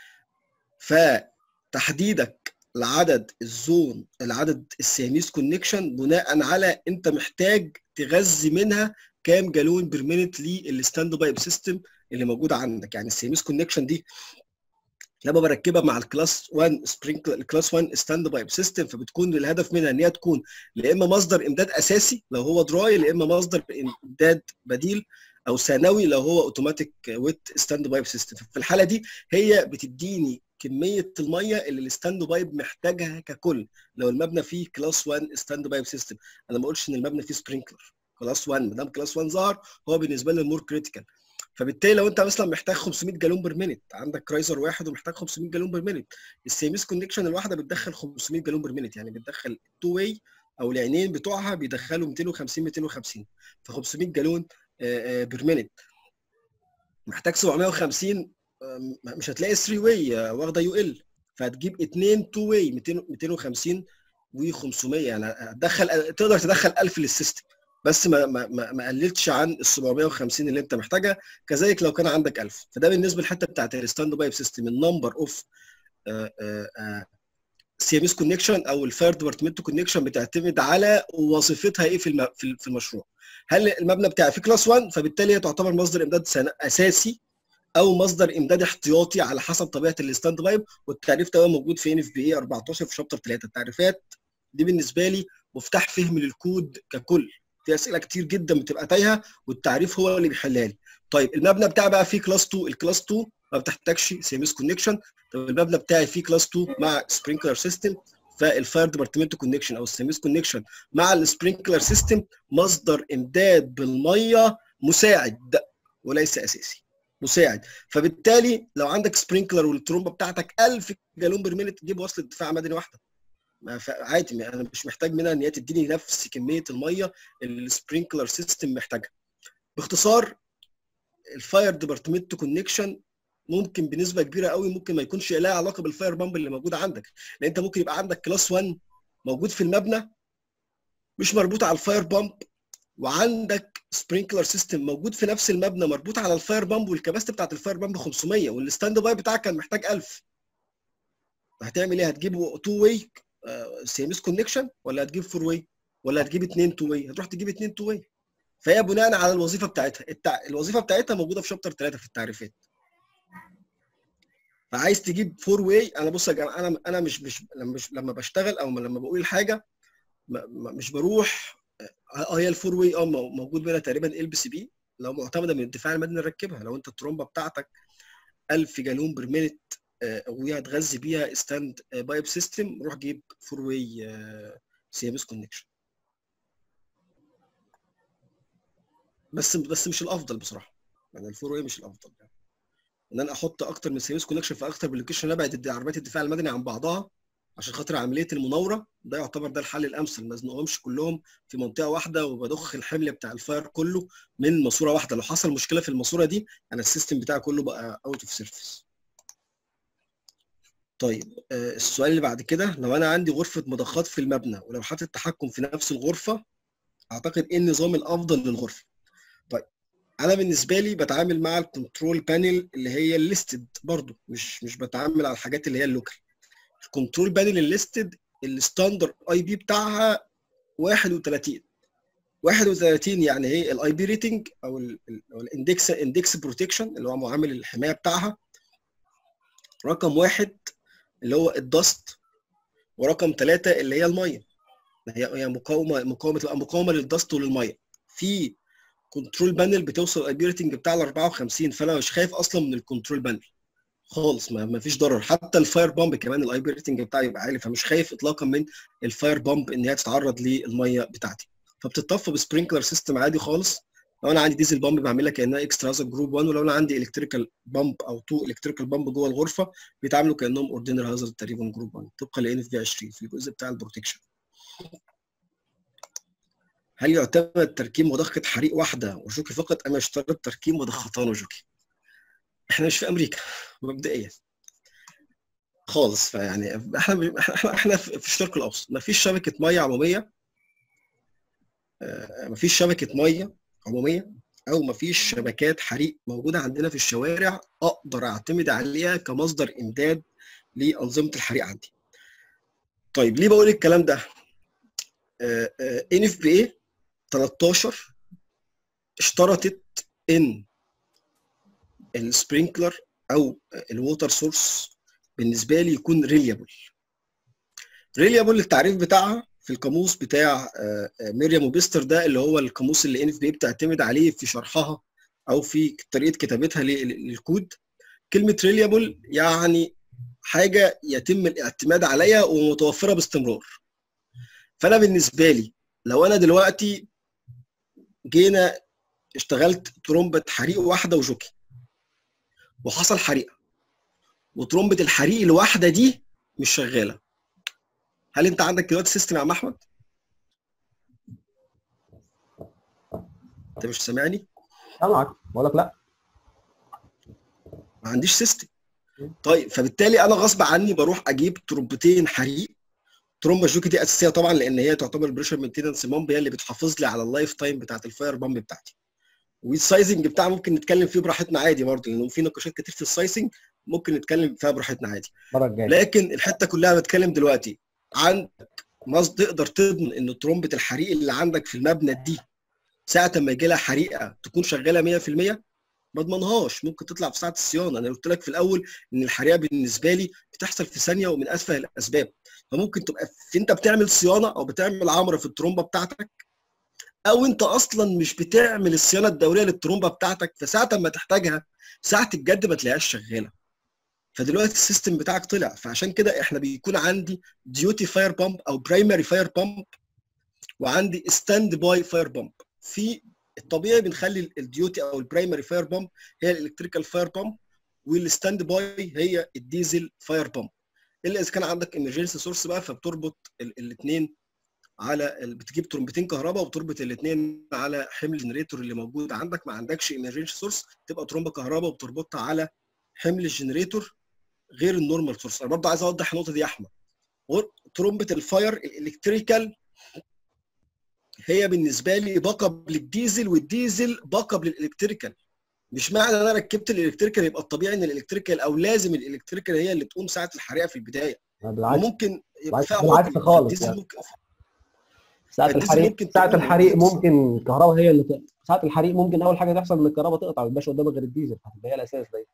فتحديدك لعدد الزون العدد السياميس كونكشن بناء على انت محتاج تغذي منها كام جالون بير مينت للستاند بايب سيستم اللي موجود عندك يعني السيميس كونكشن دي لما بركبها مع الكلاس 1 سبرينكلر الكلاس 1 ستاند بايب سيستم فبتكون الهدف منها ان هي تكون يا اما مصدر امداد اساسي لو هو دراي يا اما مصدر امداد بديل او ثانوي لو هو اوتوماتيك ويت ستاند بايب سيستم في الحاله دي هي بتديني كميه الميه اللي الستاند بايب محتاجها ككل لو المبنى فيه كلاس 1 ستاند بايب سيستم انا ما بقولش ان المبنى فيه سبرينكلر كلاس 1 ما دام كلاس 1 ظهر هو بالنسبه لي المور كريتيكال فبالتالي لو انت مثلا محتاج 500 جالون بير مينت عندك كرايزر واحد ومحتاج 500 جالون بير مينت السيميس كونكشن الواحده بتدخل 500 جالون بير مينت يعني بتدخل تو واي او العينين بتوعها بيدخلوا 250 250 ف 500 جالون بير مينت محتاج 750 آم، مش هتلاقي 3 واي واخده يو ال فهتجيب اثنين تو واي 250 و500 يعني هتدخل تقدر تدخل 1000 للسيستم بس ما ما ما ما قللتش عن ال 750 اللي انت محتاجها كذلك لو كان عندك 1000 فده بالنسبه للحته بتاعت الستاند بايب سيستم النمبر اوف سي ام اس كونكشن او الفاير ديبارتمنت كونكشن بتعتمد على وظيفتها ايه في الم- في ال- في المشروع هل المبنى بتاعي في كلاس 1 فبالتالي هي تعتبر مصدر امداد سن- اساسي او مصدر امداد احتياطي على حسب طبيعه الستاند بايب والتعريف ده موجود في ان اف بي اي 14 في شابتر 3 التعريفات دي بالنسبه لي مفتاح فهم للكود ككل في اسئله كتير جدا بتبقى تايهه والتعريف هو اللي بيحلها لي طيب المبنى بتاعي بقى فيه كلاس 2 الكلاس 2 ما بتحتاجش سيميس كونكشن طب المبنى بتاعي فيه كلاس 2 مع سبرينكلر سيستم فالفاير ديبارتمنت كونكشن او السيميس كونكشن مع السبرينكلر سيستم مصدر امداد بالميه مساعد وليس اساسي مساعد فبالتالي لو عندك سبرينكلر والترومبه بتاعتك 1000 جالون بير مينت تجيب وصله دفاع مدني واحده ما ف- عادي انا مش محتاج منها ان هي تديني نفس كميه الميه اللي السبرينكلر سيستم محتاجها باختصار الفاير ديبارتمنت كونكشن ممكن بنسبه كبيره قوي ممكن ما يكونش لها علاقه بالفاير بامب اللي موجود عندك لان انت ممكن يبقى عندك كلاس 1 موجود في المبنى مش مربوط على الفاير بامب وعندك سبرينكلر سيستم موجود في نفس المبنى مربوط على الفاير بامب والكباستي بتاعت الفاير بامب 500 والستاند باي بتاعك كان محتاج 1000 هتعمل ايه هتجيب تو واي سيميس كونكشن ولا هتجيب فور واي ولا هتجيب اثنين تو واي هتروح تجيب اثنين تو واي فهي بناء على الوظيفه بتاعتها التع... الوظيفه بتاعتها موجوده في شابتر 3 في التعريفات فعايز تجيب فور واي انا بص يا جماعه انا انا مش مش لما مش لما بشتغل او لما بقول حاجه ما- ما- مش بروح اه هي الفور واي اه مو- موجود منها تقريبا ال بي سي بي لو معتمده من الدفاع المدني نركبها لو انت الترومبه بتاعتك 1000 جالون بير مينت آه، وهي هتغذي بيها ستاند بايب سيستم روح جيب فور واي سي ام اس كونكشن بس بس مش الافضل بصراحه يعني الفور واي مش الافضل يعني. ان انا احط اكتر من سيرفيس كونكشن في اكتر من لوكيشن ابعد عربيات الدفاع المدني عن بعضها عشان خاطر عمليه المناوره ده يعتبر ده الحل الامثل ما ازنقهمش كلهم في منطقه واحده وبضخ الحمل بتاع الفاير كله من ماسوره واحده لو حصل مشكله في الماسوره دي انا السيستم بتاعي كله بقى اوت اوف سيرفيس طيب آه السؤال اللي بعد كده لو انا عندي غرفه مضخات في المبنى ولو حاطط التحكم في نفس الغرفه اعتقد ايه النظام الافضل للغرفه طيب انا بالنسبه لي بتعامل مع الكنترول بانل اللي هي الليستد برضو مش مش بتعامل على الحاجات اللي هي اللوكال الكنترول بانل الليستد الستاندرد اي بي بتاعها 31 31 يعني هي الاي بي ريتنج او الاندكس اندكس بروتكشن اللي هو معامل الحمايه بتاعها رقم واحد اللي هو الدست ورقم ثلاثة اللي هي الميه هي هي مقاومه مقاومه تبقى مقاومه للدست وللميه في كنترول بانل بتوصل الاي بي ريتنج بتاع ال 54 فانا مش خايف اصلا من الكنترول بانل خالص ما, ما فيش ضرر حتى الفاير بامب كمان الاي بي ريتنج بتاعي يبقى عالي فمش خايف اطلاقا من الفاير بامب ان هي تتعرض للميه بتاعتي فبتطفى بسبرينكلر سيستم عادي خالص لو انا عندي ديزل بامب بعملها كانها اكسترا جروب 1 ولو انا عندي الكتريكال بامب او تو الكتريكال بامب جوه الغرفه بيتعاملوا كانهم اوردينري هازارد تقريبا جروب 1 طبقا لان في 20 في الجزء بتاع البروتكشن هل يعتمد تركيب مضخه حريق واحده وجوكي فقط ام يشترط تركيب مضختان وجوكي؟ احنا مش في امريكا مبدئيا خالص فيعني احنا احنا احنا في الشرق الاوسط ما فيش شبكه ميه عموميه ما فيش شبكه ميه عموميه او ما فيش شبكات حريق موجوده عندنا في الشوارع اقدر اعتمد عليها كمصدر امداد لانظمه الحريق عندي. طيب ليه بقول الكلام ده؟ ان اف بي اي 13 اشترطت ان السبرينكلر او الووتر سورس بالنسبه لي يكون ريليابل ريليابل التعريف بتاعها في القاموس بتاع ميريام وبيستر ده اللي هو القاموس اللي ان اف بي بتعتمد عليه في شرحها او في طريقه كتابتها للكود كلمه ريليابل يعني حاجه يتم الاعتماد عليها ومتوفره باستمرار فانا بالنسبه لي لو انا دلوقتي جينا اشتغلت ترومبه حريق واحده وجوكي وحصل حريقه وترومبه الحريق الواحده دي مش شغاله هل انت عندك دلوقتي سيستم يا عم احمد؟ انت مش سامعني؟ سامعك بقول لك لا ما عنديش سيستم طيب فبالتالي انا غصب عني بروح اجيب ترومبتين حريق ترومبه جوكي دي اساسيه طبعا لان هي تعتبر بريشر مينتيننس بامب هي اللي بتحافظ لي على اللايف تايم بتاعت الفاير بامب بتاعتي والسايزنج بتاعها ممكن نتكلم فيه براحتنا عادي برضه لانه في نقاشات كتير في السايزنج ممكن نتكلم فيها براحتنا عادي المره الجايه لكن الحته كلها بتكلم دلوقتي عندك مصدر تقدر تضمن ان ترومبه الحريق اللي عندك في المبنى دي ساعه ما يجي لها حريقه تكون شغاله 100% ما اضمنهاش ممكن تطلع في ساعه الصيانه انا قلت لك في الاول ان الحريقه بالنسبه لي بتحصل في ثانيه ومن اسفه الاسباب فممكن تبقى في انت بتعمل صيانه او بتعمل عمره في الترومبه بتاعتك او انت اصلا مش بتعمل الصيانه الدوريه للترومبه بتاعتك فساعه ما تحتاجها ساعه الجد ما تلاقيهاش شغاله فدلوقتي السيستم بتاعك طلع فعشان كده احنا بيكون عندي ديوتي فاير بامب او برايمري فاير بامب وعندي ستاند باي فاير بامب في الطبيعي بنخلي الديوتي او البرايمري فاير بامب هي الالكتريكال فاير بامب والستاند باي هي الديزل فاير بامب الا اذا كان عندك امرجنسي سورس بقى فبتربط الاثنين على بتجيب ترمبتين كهرباء وتربط الاثنين على حمل الجنريتور اللي موجود عندك ما عندكش امرجنسي سورس تبقى ترمبه كهرباء وبتربطها على حمل الجنريتور غير النورمال سورس انا برضه عايز اوضح النقطه دي يا احمد ترمبه الفاير الالكتريكال هي بالنسبه لي باك اب للديزل والديزل باك اب للالكتريكال مش معنى ان انا ركبت الالكتريكال يبقى الطبيعي ان الالكتريكال او لازم الالكتريكال هي اللي تقوم ساعه الحريقه في البدايه بالعكس وممكن يبقى فيها بالعكس عطل. خالص الديزل يعني. ممكن ساعة الديزل الحريق ممكن ساعة تقوم الحريق بالديزل. ممكن الكهرباء هي اللي ت... ساعة الحريق ممكن أول حاجة تحصل إن الكهرباء تقطع ما يبقاش قدامك غير الديزل هتبقى هي الأساس ده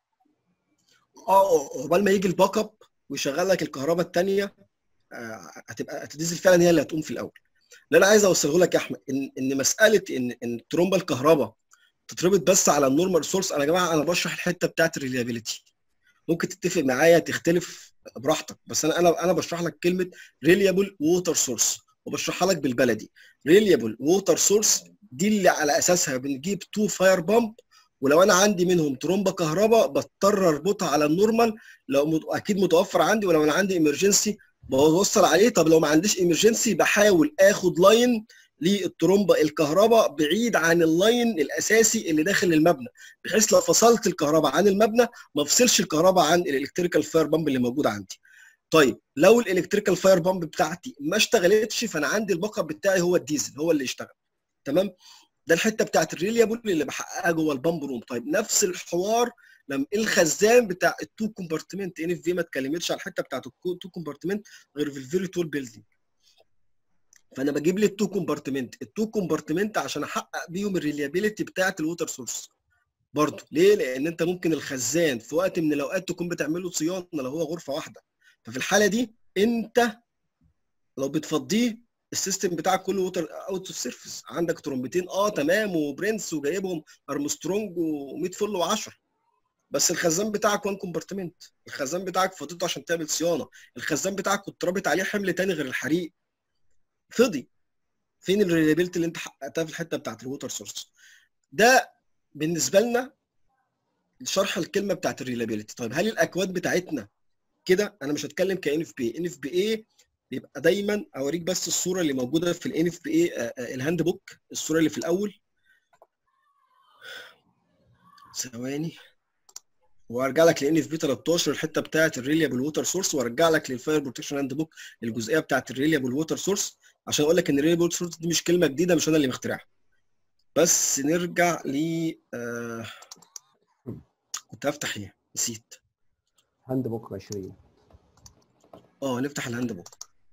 اه قبل ما يجي الباك اب ويشغل لك الكهرباء الثانيه هتبقى الديزل فعلا هي اللي هتقوم في الاول اللي انا عايز اوصله لك يا احمد ان ان مساله ان ان ترومبه الكهرباء تتربط بس على النورمال سورس انا يا جماعه انا بشرح الحته بتاعت الريليابيلتي ممكن تتفق معايا تختلف براحتك بس انا انا انا بشرح لك كلمه ريليابل ووتر سورس وبشرحها لك بالبلدي ريليابل ووتر سورس دي اللي على اساسها بنجيب تو فاير بامب ولو انا عندي منهم ترومبه كهرباء بضطر اربطها على النورمال لو مت... اكيد متوفر عندي ولو انا عندي ايمرجنسي بوصل عليه طب لو ما عنديش ايمرجنسي بحاول اخد لاين للترومبه الكهرباء بعيد عن اللاين الاساسي اللي داخل المبنى بحيث لو فصلت الكهرباء عن المبنى ما افصلش الكهرباء عن الالكتريكال فاير بامب اللي موجود عندي طيب لو الالكتريكال فاير بامب بتاعتي ما اشتغلتش فانا عندي الباك اب بتاعي هو الديزل هو اللي يشتغل تمام ده الحته بتاعت الريليابل اللي بحققها جوه البامب روم طيب نفس الحوار لما الخزان بتاع التو كومبارتمنت ان اف في ما اتكلمتش على الحته بتاعت التو كومبارتمنت غير في الفيرتوال بيلدينج فانا بجيب لي التو كومبارتمنت التو كومبارتمنت عشان احقق بيهم الريليابيلتي بتاعت الووتر سورس برضه ليه لان انت ممكن الخزان في وقت من الاوقات تكون بتعمل له صيانه لو هو غرفه واحده ففي الحاله دي انت لو بتفضيه السيستم بتاعك كله ووتر اوت اوف سيرفيس عندك ترومبتين اه تمام وبرنس وجايبهم ارمسترونج و100 فل و10 بس الخزان بتاعك وان كومبارتمنت الخزان بتاعك فضيته عشان تعمل صيانه الخزان بتاعك كنت رابط عليه حمل تاني غير الحريق فضي فين الريلابيلتي اللي انت حققتها في الحته بتاعت الووتر سورس ده بالنسبه لنا شرح الكلمه بتاعت الريلابيلتي طيب هل الاكواد بتاعتنا كده انا مش هتكلم كان اف بي ان اف بي اي بيبقى دايما اوريك بس الصوره اللي موجوده في الان اف بي اي الهاند بوك الصوره اللي في الاول ثواني وارجع لك لان في بي 13 الحته بتاعه الريليابل ووتر سورس وارجع لك للفاير بروتكشن هاند بوك الجزئيه بتاعه الريليابل ووتر سورس عشان اقول لك ان الريليابل ووتر سورس دي مش كلمه جديده مش انا اللي مخترعها بس نرجع ل آه... كنت هفتح ايه نسيت هاند بوك 20 اه نفتح الهاند بوك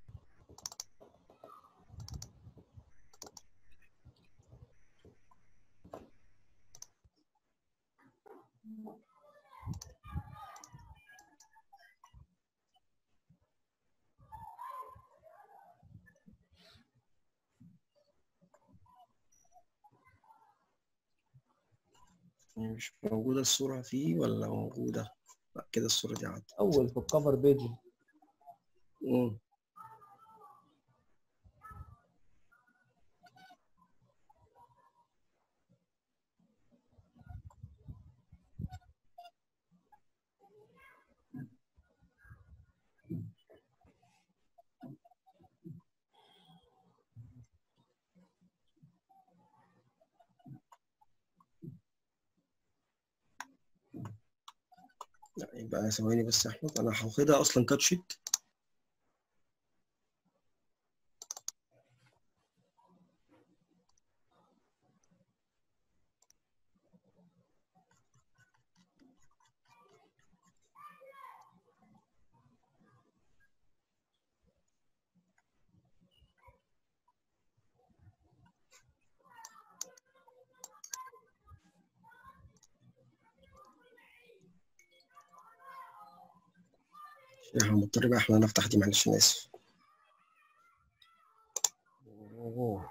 مش موجودة الصورة فيه ولا موجودة؟ لا كده الصورة دي عدت اول في الكفر بيج مم. لا يبقى ثواني بس يا احمد انا هاخدها اصلا كات شيت احنا مضطر بقى احنا نفتح دي معلش انا اسف أوه.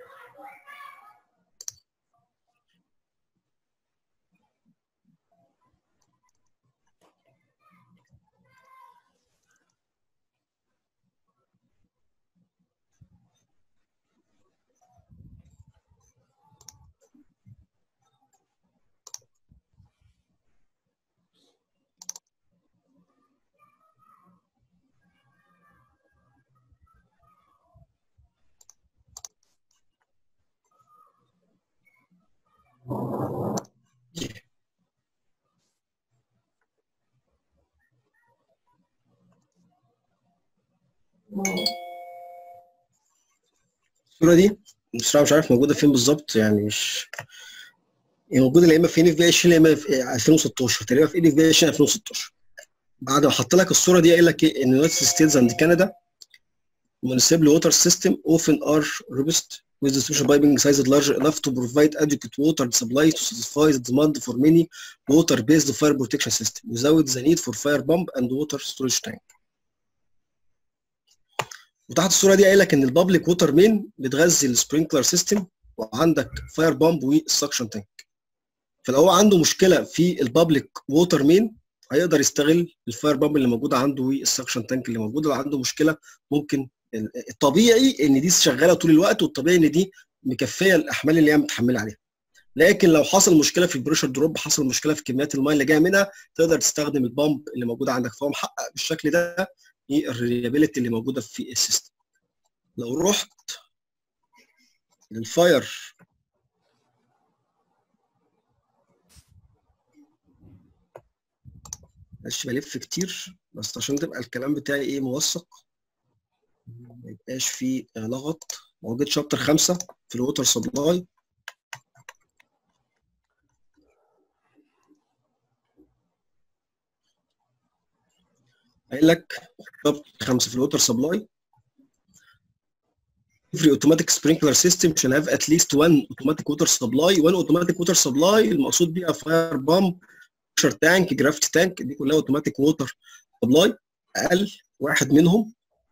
الصورة دي بصراحة مش عارف موجودة فين بالظبط يعني مش هي موجودة يا اما في ان اف بي 20 يا اما في 2016 تقريبا في ان اف بي 20 2016 بعد ما حط لك الصورة دي قايل لك ايه ان United States and Canada municipal water system often are robust with distribution piping sized large enough to provide adequate water supply to satisfy the demand for many water-based fire protection system without the need for fire pump and water storage tank. وتحت الصوره دي قايل لك ان البابليك ووتر مين بتغذي السبرينكلر سيستم وعندك فاير بامب والسكشن تانك فلو هو عنده مشكله في البابليك ووتر مين هيقدر يستغل الفاير بامب اللي موجوده عنده والسكشن تانك اللي موجوده لو عنده مشكله ممكن الطبيعي ان دي شغاله طول الوقت والطبيعي ان دي مكفيه الاحمال اللي هي متحمله عليها لكن لو حصل مشكله في البريشر دروب حصل مشكله في كميات الميه اللي جايه منها تقدر تستخدم البامب اللي موجوده عندك فهو محقق بالشكل ده الريلابيلتي اللي موجوده في السيستم لو رحت للفاير معلش بلف كتير بس عشان تبقى الكلام بتاعي ايه موثق ما يبقاش فيه لغط موجود شابتر خمسة في الووتر سبلاي قايل لك شابتر خمسة في الووتر سبلاي every automatic sprinkler system should have at least one automatic water supply one automatic water supply المقصود بيها fire pump pressure tank gravity tank دي كلها automatic water supply اقل واحد منهم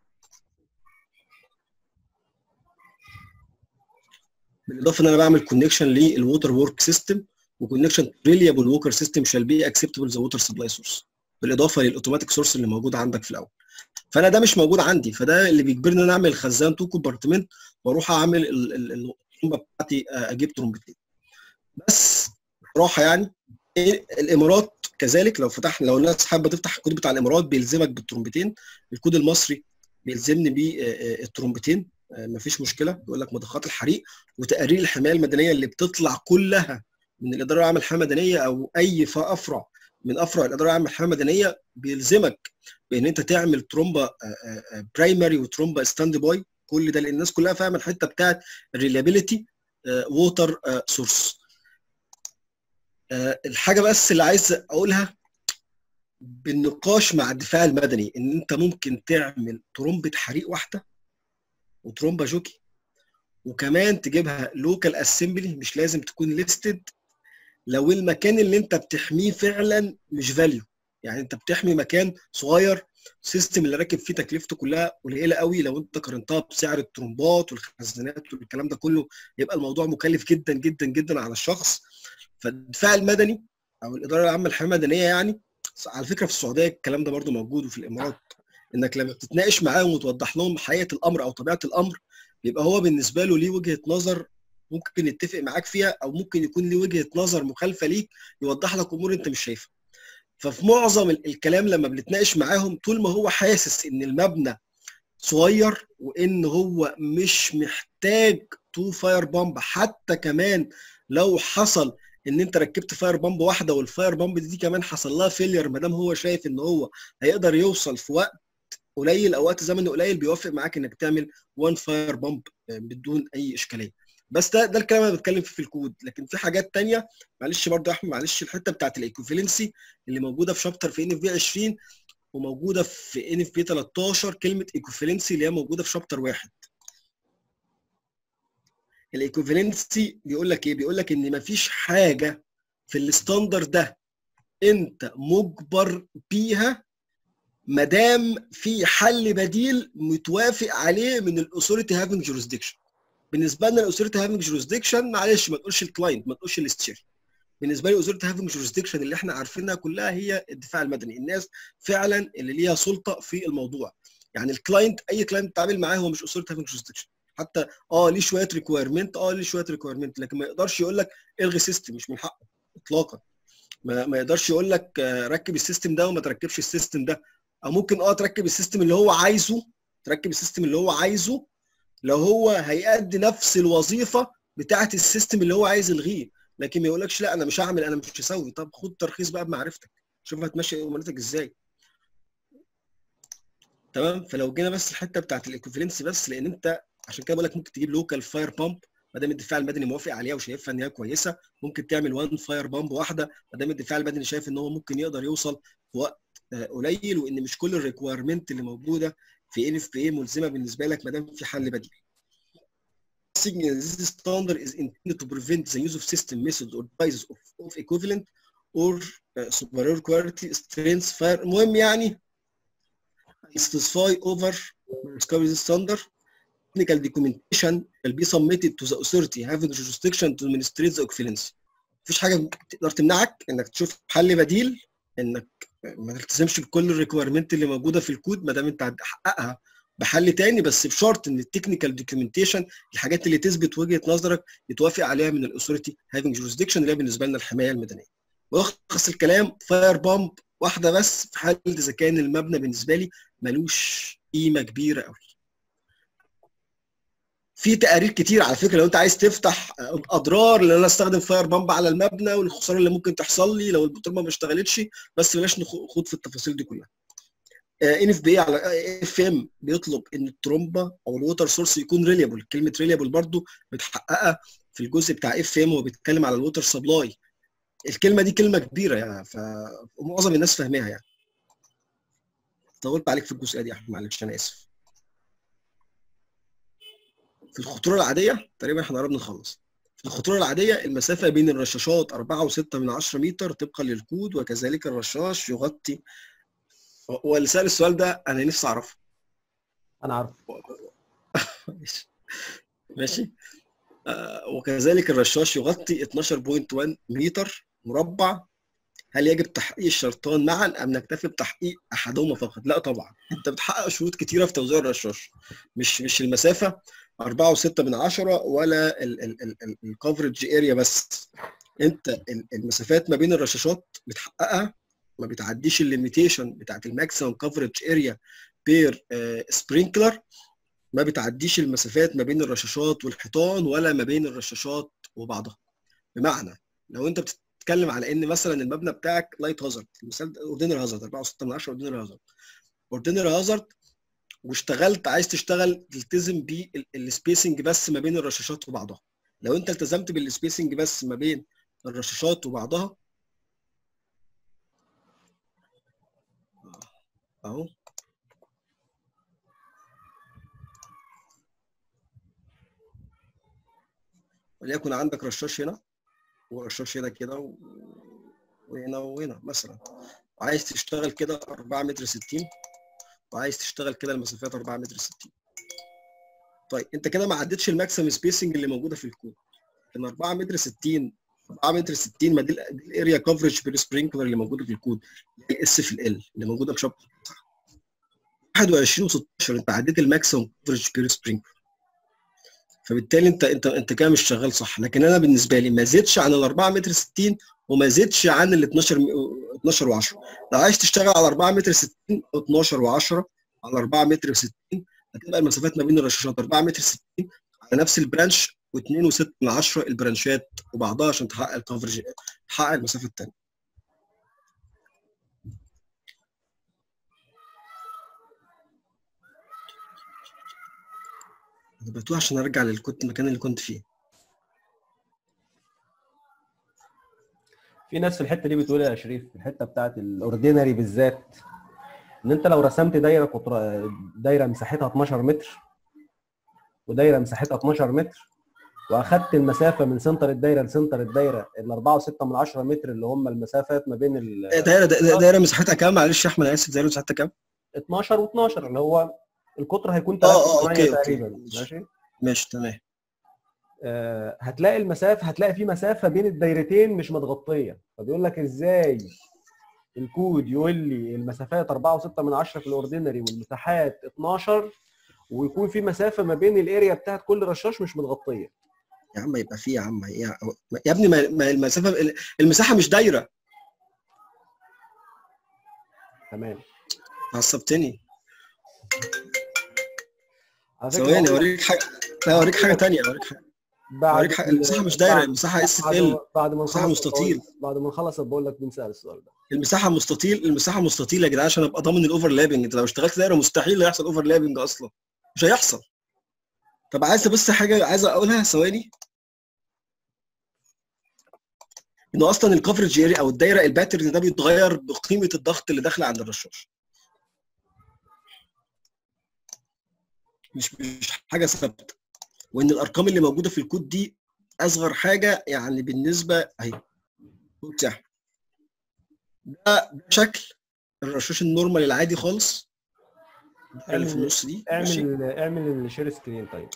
بالاضافه ان انا بعمل كونكشن للووتر ورك سيستم وكونكشن ريليابل ووكر سيستم شال بي اكسبتبل ذا ووتر سبلاي سورس بالاضافه للاوتوماتيك سورس اللي موجود عندك في الاول فانا ده مش موجود عندي فده اللي بيجبرني ان انا اعمل خزان تو كومبارتمنت واروح اعمل الطرمبه بتاعتي اجيب ترومبتين بس بصراحه يعني الامارات كذلك لو فتحنا لو الناس حابه تفتح الكود بتاع الامارات بيلزمك بالترومبتين الكود المصري بيلزمني بالترومبتين مفيش مشكله بيقول لك مضخات الحريق وتقارير الحمايه المدنيه اللي بتطلع كلها من الاداره العامه للحمايه المدنيه او اي افرع من افرع الاداره العامه للحمايه المدنيه بيلزمك بان انت تعمل ترومبا برايمري وترومبا ستاند باي كل ده لان الناس كلها فاهمه الحته بتاعت الريلابيلتي ووتر سورس الحاجه بس اللي عايز اقولها بالنقاش مع الدفاع المدني ان انت ممكن تعمل ترومبه حريق واحده وترومبا جوكي وكمان تجيبها لوكال اسمبلي مش لازم تكون ليستد لو المكان اللي انت بتحميه فعلا مش فاليو يعني انت بتحمي مكان صغير السيستم اللي راكب فيه تكلفته كلها قليله قوي لو انت قارنتها بسعر الترومبات والخزانات والكلام ده كله يبقى الموضوع مكلف جدا جدا جدا على الشخص فالدفاع المدني او الاداره العامه للحمايه المدنيه يعني على فكره في السعوديه الكلام ده برده موجود وفي الامارات انك لما بتتناقش معاهم وتوضح لهم حقيقه الامر او طبيعه الامر بيبقى هو بالنسبه له ليه وجهه نظر ممكن يتفق معاك فيها او ممكن يكون ليه وجهه نظر مخالفه ليك يوضح لك امور انت مش شايفها ففي معظم الكلام لما بنتناقش معاهم طول ما هو حاسس ان المبنى صغير وان هو مش محتاج تو فاير بامب حتى كمان لو حصل ان انت ركبت فاير بامب واحده والفاير بامب دي كمان حصل لها فيلير ما دام هو شايف ان هو هيقدر يوصل في وقت قليل او وقت زمني قليل بيوافق معاك انك تعمل وان فاير بامب بدون اي اشكاليه بس ده ده الكلام اللي بتكلم فيه في الكود لكن في حاجات تانية معلش برضه يا احمد معلش الحته بتاعت الايكوفالنسي اللي موجوده في شابتر في ان اف بي 20 وموجوده في ان اف بي 13 كلمه ايكوفالنسي اللي هي موجوده في شابتر واحد الايكوفالنسي بيقول لك ايه بيقول لك ان مفيش حاجه في الستاندرد ده انت مجبر بيها ما دام في حل بديل متوافق عليه من الاثوريتي هافنج جوريسديكشن بالنسبه لنا الاثوريتي هافنج جوريسديكشن معلش ما تقولش الكلاينت ما تقولش الاستشاري بالنسبه لي اثوريتي هافنج جوريسديكشن اللي احنا عارفينها كلها هي الدفاع المدني الناس فعلا اللي ليها سلطه في الموضوع يعني الكلاينت اي كلاينت بتتعامل معاه هو مش اثوريتي هافنج جوريسديكشن حتى اه ليه شويه ريكويرمنت اه ليه شويه ريكويرمنت لكن ما يقدرش يقول لك الغي سيستم مش من حقه اطلاقا ما, ما يقدرش يقول لك ركب السيستم ده وما تركبش السيستم ده او ممكن اه تركب السيستم اللي هو عايزه تركب السيستم اللي هو عايزه لو هو هيأدي نفس الوظيفه بتاعه السيستم اللي هو عايز يلغيه لكن ما يقولكش لا انا مش هعمل انا مش هسوي طب خد ترخيص بقى بمعرفتك شوف هتمشي امورتك ازاي تمام فلو جينا بس الحته بتاعت الايكوفالنسي بس لان انت عشان كده بقول لك ممكن تجيب لوكال فاير بامب ما دام الدفاع المدني موافق عليها وشايفها ان هي كويسه ممكن تعمل وان فاير بامب واحده ما دام الدفاع المدني شايف ان هو ممكن يقدر يوصل في وقت قليل وان مش كل الريكويرمنت اللي موجوده في ان اف بي اي ملزمه بالنسبه لك ما دام في حل بديل. This standard is intended to prevent the use of system methods or devices of, of equivalent or uh, superior quality strength fire المهم يعني specify over discovery standard technical documentation will be submitted to the authority having jurisdiction to administrate the equivalency. مفيش حاجه تقدر تمنعك انك تشوف حل بديل انك ما تلتزمش بكل الريكويرمنت اللي موجوده في الكود ما دام انت هتحققها بحل تاني بس بشرط ان التكنيكال دوكيومنتيشن الحاجات اللي تثبت وجهه نظرك يتوافق عليها من الاثوريتي هافنج جورسديكشن اللي هي بالنسبه لنا الحمايه المدنيه ولخص الكلام فاير بامب واحده بس في حاله اذا كان المبنى بالنسبه لي ملوش قيمه كبيره قوي في تقارير كتير على فكره لو انت عايز تفتح اضرار ان انا استخدم فاير بامب على المبنى والخساره اللي ممكن تحصل لي لو البطاريه ما اشتغلتش بس بلاش نخوض في التفاصيل دي كلها ان اف بي على اف ام بيطلب ان الترومبه او الووتر سورس يكون ريليبل كلمه ريليبل برضو متحققه في الجزء بتاع اف ام وهو بيتكلم على الووتر سبلاي الكلمه دي كلمه كبيره يعني فمعظم الناس فاهماها يعني طولت عليك في الجزئيه دي يا احمد معلش انا اسف في الخطوره العاديه تقريبا احنا قربنا نخلص في الخطوره العاديه المسافه بين الرشاشات 4.6 من 10 متر طبقا للكود وكذلك الرشاش يغطي هو اللي سال السؤال ده انا نفسي اعرفه انا عارف ماشي ماشي آه وكذلك الرشاش يغطي 12.1 متر مربع هل يجب تحقيق الشرطان معا ام نكتفي بتحقيق احدهما فقط؟ لا طبعا انت بتحقق شروط كتيره في توزيع الرشاش مش مش المسافه 4.6 من 10 ولا الكفرج اريا بس انت المسافات ما بين الرشاشات بتحققها ما بتعديش الليميتيشن بتاعت الماكسيمم كفرج اريا بير سبرينكلر ما بتعديش المسافات ما بين الرشاشات والحيطان ولا ما بين الرشاشات وبعضها بمعنى لو انت بتتكلم على ان مثلا المبنى بتاعك لايت هازارد المثال اوردينري هازارد 4.6 من 10 اوردينري هازارد اوردينري هازارد واشتغلت عايز تشتغل تلتزم بالسبيسنج بس ما بين الرشاشات وبعضها لو انت التزمت بالسبيسنج بس ما بين الرشاشات وبعضها اهو وليكن عندك رشاش هنا ورشاش هنا كده و... وهنا وهنا مثلا وعايز تشتغل كده 4 متر 60 وعايز تشتغل كده المسافات 4 متر 60 طيب انت كده ما عدتش الماكسيمم سبيسنج اللي موجوده في الكود ان 4 متر 60 4 متر 60 ما دي الاريا كفرج بير سبرينكلر اللي موجوده في الكود الاس في ال اللي موجوده بشابتر 21 و16 انت عديت الماكسيمم كفرج بير سبرينكلر فبالتالي انت انت انت كده مش شغال صح لكن انا بالنسبه لي ما زدتش عن ال 4 متر 60 وما زدتش عن ال 12 12 و10 لو عايز تشتغل على 4 متر 60 12 و10 على 4 متر 60 هتبقى المسافات ما بين الرشاشات 4 متر 60 على نفس البرانش و2 و6 من 10 البرانشات وبعضها عشان تحقق الكفرج تحقق المسافه الثانيه انا بتوه عشان ارجع للكنت المكان اللي كنت فيه في ناس في الحته دي بتقول يا شريف في الحته بتاعت الاوردينري بالذات ان انت لو رسمت دايره قطر دايره مساحتها 12 متر ودايره مساحتها 12 متر واخدت المسافه من سنتر الدايره لسنتر الدايره ال 4.6 من 10 متر اللي هم المسافات ما بين ال دايره دايره مساحتها كام معلش يا احمد انا اسف دايره مساحتها كام 12 و12 اللي هو القطر هيكون اه اه 3 اوكي تقريبا اوكي ماشي ماشي تمام آه، هتلاقي المسافه هتلاقي في مسافه بين الدايرتين مش متغطيه فبيقول لك ازاي الكود يقول لي المسافات 4.6 من 10 في الاوردينري والمساحات 12 ويكون في مسافه ما بين الاريا بتاعت كل رشاش مش متغطيه يا عم يبقى في يا عم يا, يا ابني ما ما المسافه المساحه مش دايره تمام عصبتني على فكرة ثواني هو اوريك حاجه لا اوريك حاجه ثانيه اوريك حاجه بعد اوريك حاجه المساحه مش دايره بعد- المساحه اس بعد ال ما- بعد ما مساحة نخلص مستطيل. بقول- بعد ما نخلص بقول لك بنسال السؤال ده المساحه مستطيل المساحه مستطيله يا جدعان عشان ابقى ضامن الاوفرلابنج انت لو اشتغلت دايره مستحيل يحصل اوفرلابنج اصلا مش هيحصل طب عايز بس حاجه عايز اقولها ثواني انه اصلا الكفرج اريا او الدايره الباترن ده بيتغير بقيمه الضغط اللي داخله عند الرشاش مش مش حاجه ثابته وان الارقام اللي موجوده في الكود دي اصغر حاجه يعني بالنسبه اهي بص يا أحمد. ده ده شكل الرشاش النورمال العادي خالص الدايرة اللي في اعمل- النص دي ماشي اعمل اعمل الشير سكرين طيب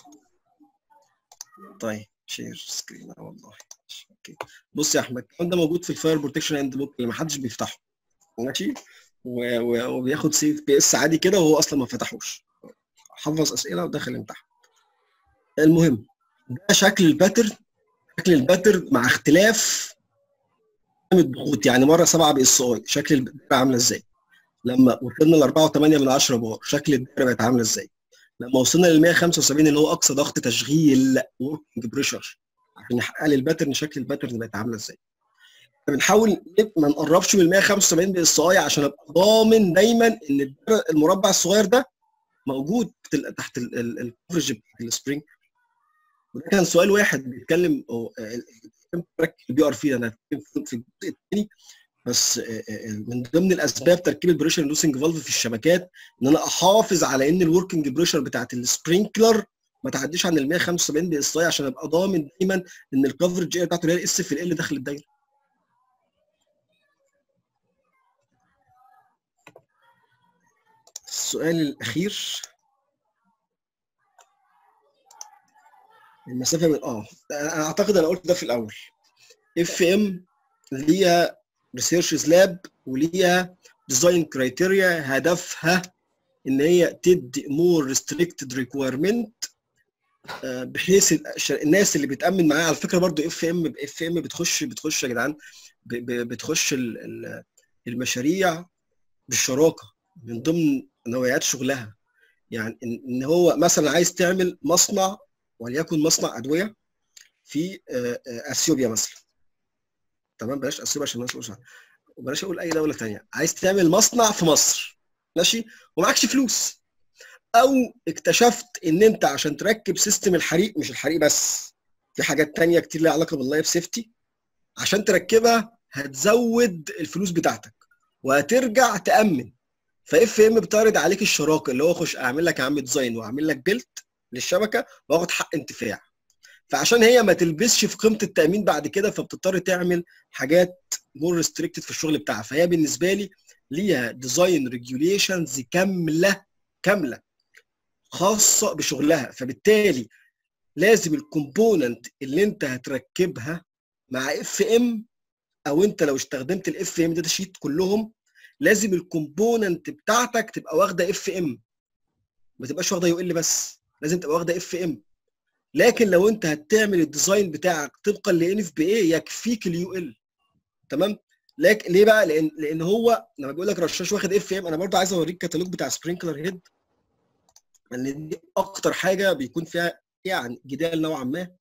طيب شير سكرين اه والله اوكي بص يا احمد الكلام ده موجود في الفاير بروتكشن اند بوك اللي ما حدش بيفتحه ماشي و- و- وبياخد سي بي اس عادي كده وهو اصلا ما فتحوش حفظ اسئله ودخل امتحان المهم ده شكل الباترن شكل الباترن مع اختلاف الضغوط يعني مره 7 بي اس اي شكل الدايره عامله ازاي لما وصلنا ل 4.8 من 10 بار شكل الدايره بقت عامله ازاي لما وصلنا لل 175 اللي هو اقصى ضغط تشغيل وركينج بريشر عشان نحقق لي الباترن شكل الباترن بقت عامله ازاي بنحاول ما نقربش من 175 بي اس اي عشان ابقى ضامن دايما ان المربع الصغير ده موجود تحت الكفرج بتاع السبرينج وده كان سؤال واحد بيتكلم البي ار في انا هتكلم في الجزء الثاني بس من ضمن الاسباب تركيب البريشر لوسنج فالف في الشبكات ان انا احافظ على ان الوركينج بريشر بتاعت السبرينكلر ما تعديش عن ال 175 بي اس اي عشان ابقى ضامن دايما ان الكفرج بتاعته اللي هي الاس في ال داخل الدايره السؤال الاخير المسافه من اه انا اعتقد انا قلت ده في الاول اف ام ليها ريسيرش لاب وليها ديزاين كرايتيريا هدفها ان هي تدي مور ريستريكتد ريكويرمنت بحيث الناس اللي بتامن معاها على فكره برضو اف ام اف ام بتخش بتخش يا جدعان بتخش المشاريع بالشراكه من ضمن نوعيات شغلها يعني ان هو مثلا عايز تعمل مصنع وليكن مصنع ادويه في اثيوبيا مثلا تمام بلاش اثيوبيا عشان الناس وبلاش اقول اي دوله ثانيه عايز تعمل مصنع في مصر ماشي ومعكش فلوس او اكتشفت ان انت عشان تركب سيستم الحريق مش الحريق بس في حاجات تانية كتير ليها علاقه باللايف سيفتي عشان تركبها هتزود الفلوس بتاعتك وهترجع تامن فاف ام بتعرض عليك الشراكه اللي هو خش اعمل لك يا عم ديزاين واعمل لك بيلت للشبكه واخد حق انتفاع فعشان هي ما تلبسش في قيمه التامين بعد كده فبتضطر تعمل حاجات مور ريستريكتد في الشغل بتاعها فهي بالنسبه لي ليها ديزاين ريجوليشنز كامله كامله خاصه بشغلها فبالتالي لازم الكومبوننت اللي انت هتركبها مع اف ام او انت لو استخدمت الاف ام داتا شيت كلهم لازم الكومبوننت بتاعتك تبقى واخده اف ام ما تبقاش واخده يو ال بس لازم تبقى واخده اف ام لكن لو انت هتعمل الديزاين بتاعك طبقا لان اف بي اي يكفيك اليو ال تمام لكن ليه بقى لان لان هو لما بيقول لك رشاش واخد اف ام انا برضو عايز اوريك كتالوج بتاع سبرينكلر هيد ان دي اكتر حاجه بيكون فيها يعني جدال نوعا ما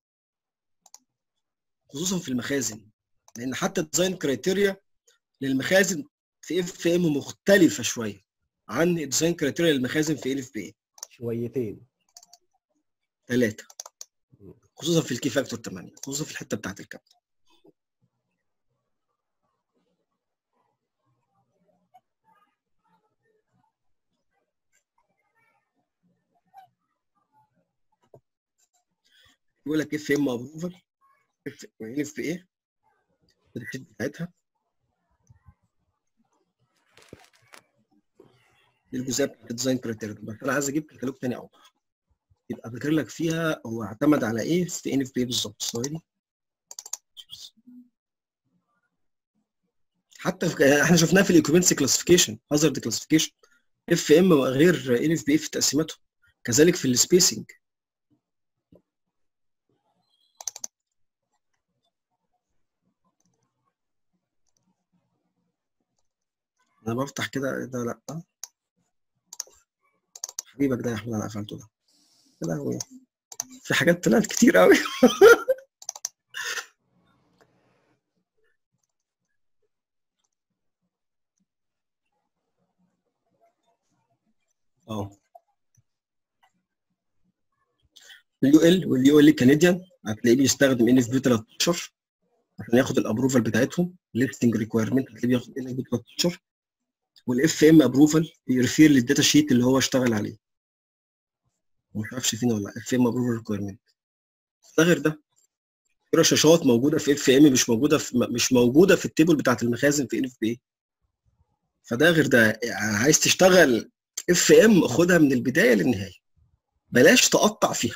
خصوصا في المخازن لان حتى الديزاين كرايتيريا للمخازن في اف ام مختلفه شويه عن الديزاين كرايتيريا للمخازن في ال اف بي شويتين ثلاثه خصوصا في الكي فاكتور 8 خصوصا في الحته بتاعت الكابتن يقول لك اف ام ابروفل اف اف بي ايه الشيت بتاعتها الجزئيه بتاعت الديزاين كريتيريا بس انا عايز اجيب كتالوج تاني اوضح يبقى فاكر لك فيها هو اعتمد على ايه في ان اف بي بالظبط ثواني حتى في احنا شفناها في الايكوبنسي كلاسيفيكيشن هازارد كلاسيفيكيشن اف ام غير ان اف بي في تقسيماتهم كذلك في السبيسنج انا بفتح كده ده لا حبيبك ده يا احمد انا قفلته ده يا لهوي في حاجات طلعت كتير قوي اه اليو ال واليو ال كنديان هتلاقيه بيستخدم ان اف بي 13 عشان ياخد الابروفال بتاعتهم ليستنج ريكويرمنت هتلاقيه بياخد ان اف بي 13 والاف ام ابروفال بيرفير للداتا شيت اللي هو اشتغل عليه مش عارفش فين ولا اف ام ابروفال ريكويرمنت ده غير ده في رشاشات موجوده في اف ام مش موجوده في مش موجوده في التيبل بتاعت المخازن في ان اف بي فده غير ده عايز تشتغل اف ام خدها من البدايه للنهايه بلاش تقطع فيها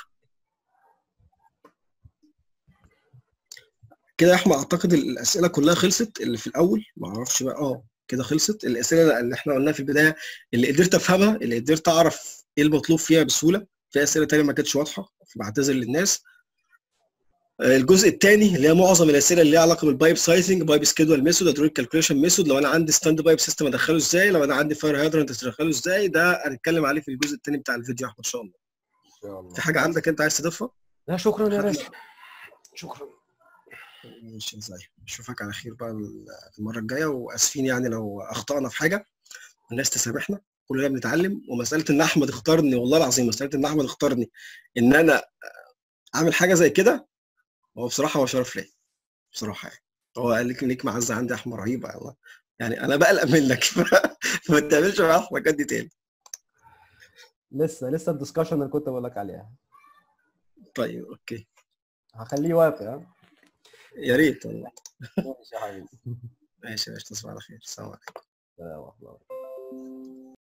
كده يا احمد اعتقد الاسئله كلها خلصت اللي في الاول ما اعرفش بقى اه كده خلصت الاسئله اللي احنا قلناها في البدايه اللي قدرت افهمها اللي قدرت اعرف ايه المطلوب فيها بسهوله في اسئله تانية ما كانتش واضحه فبعتذر للناس الجزء الثاني اللي هي معظم الاسئله اللي ليها علاقه بالبايب سايزنج بايب سكيدول ميثود ادريك كالكوليشن ميثود لو انا عندي ستاند بايب سيستم ادخله ازاي لو انا عندي فاير هيدرنت ادخله ازاي ده هنتكلم عليه في الجزء الثاني بتاع الفيديو احمد ان شاء الله ان شاء الله في حاجه عندك انت عايز تضيفها لا شكرا يا باشا شكرا ماشي ازاي اشوفك على خير بقى المره الجايه واسفين يعني لو اخطانا في حاجه الناس تسامحنا كلنا بنتعلم ومساله ان احمد اختارني والله العظيم مساله ان احمد اختارني ان انا اعمل حاجه زي كده هو بصراحه هو شرف ليا بصراحه يعني هو قال لك ليك معزه عندي يا احمد رهيبه والله يعني انا بقلق منك فما تعملش معايا الحركات دي تاني لسه لسه الدسكشن اللي كنت بقول لك عليها طيب اوكي هخليه واقف ها يا ريت والله ماشي يا حبيبي ماشي يا باشا تصبح على خير السلام عليكم سلام ورحمة الله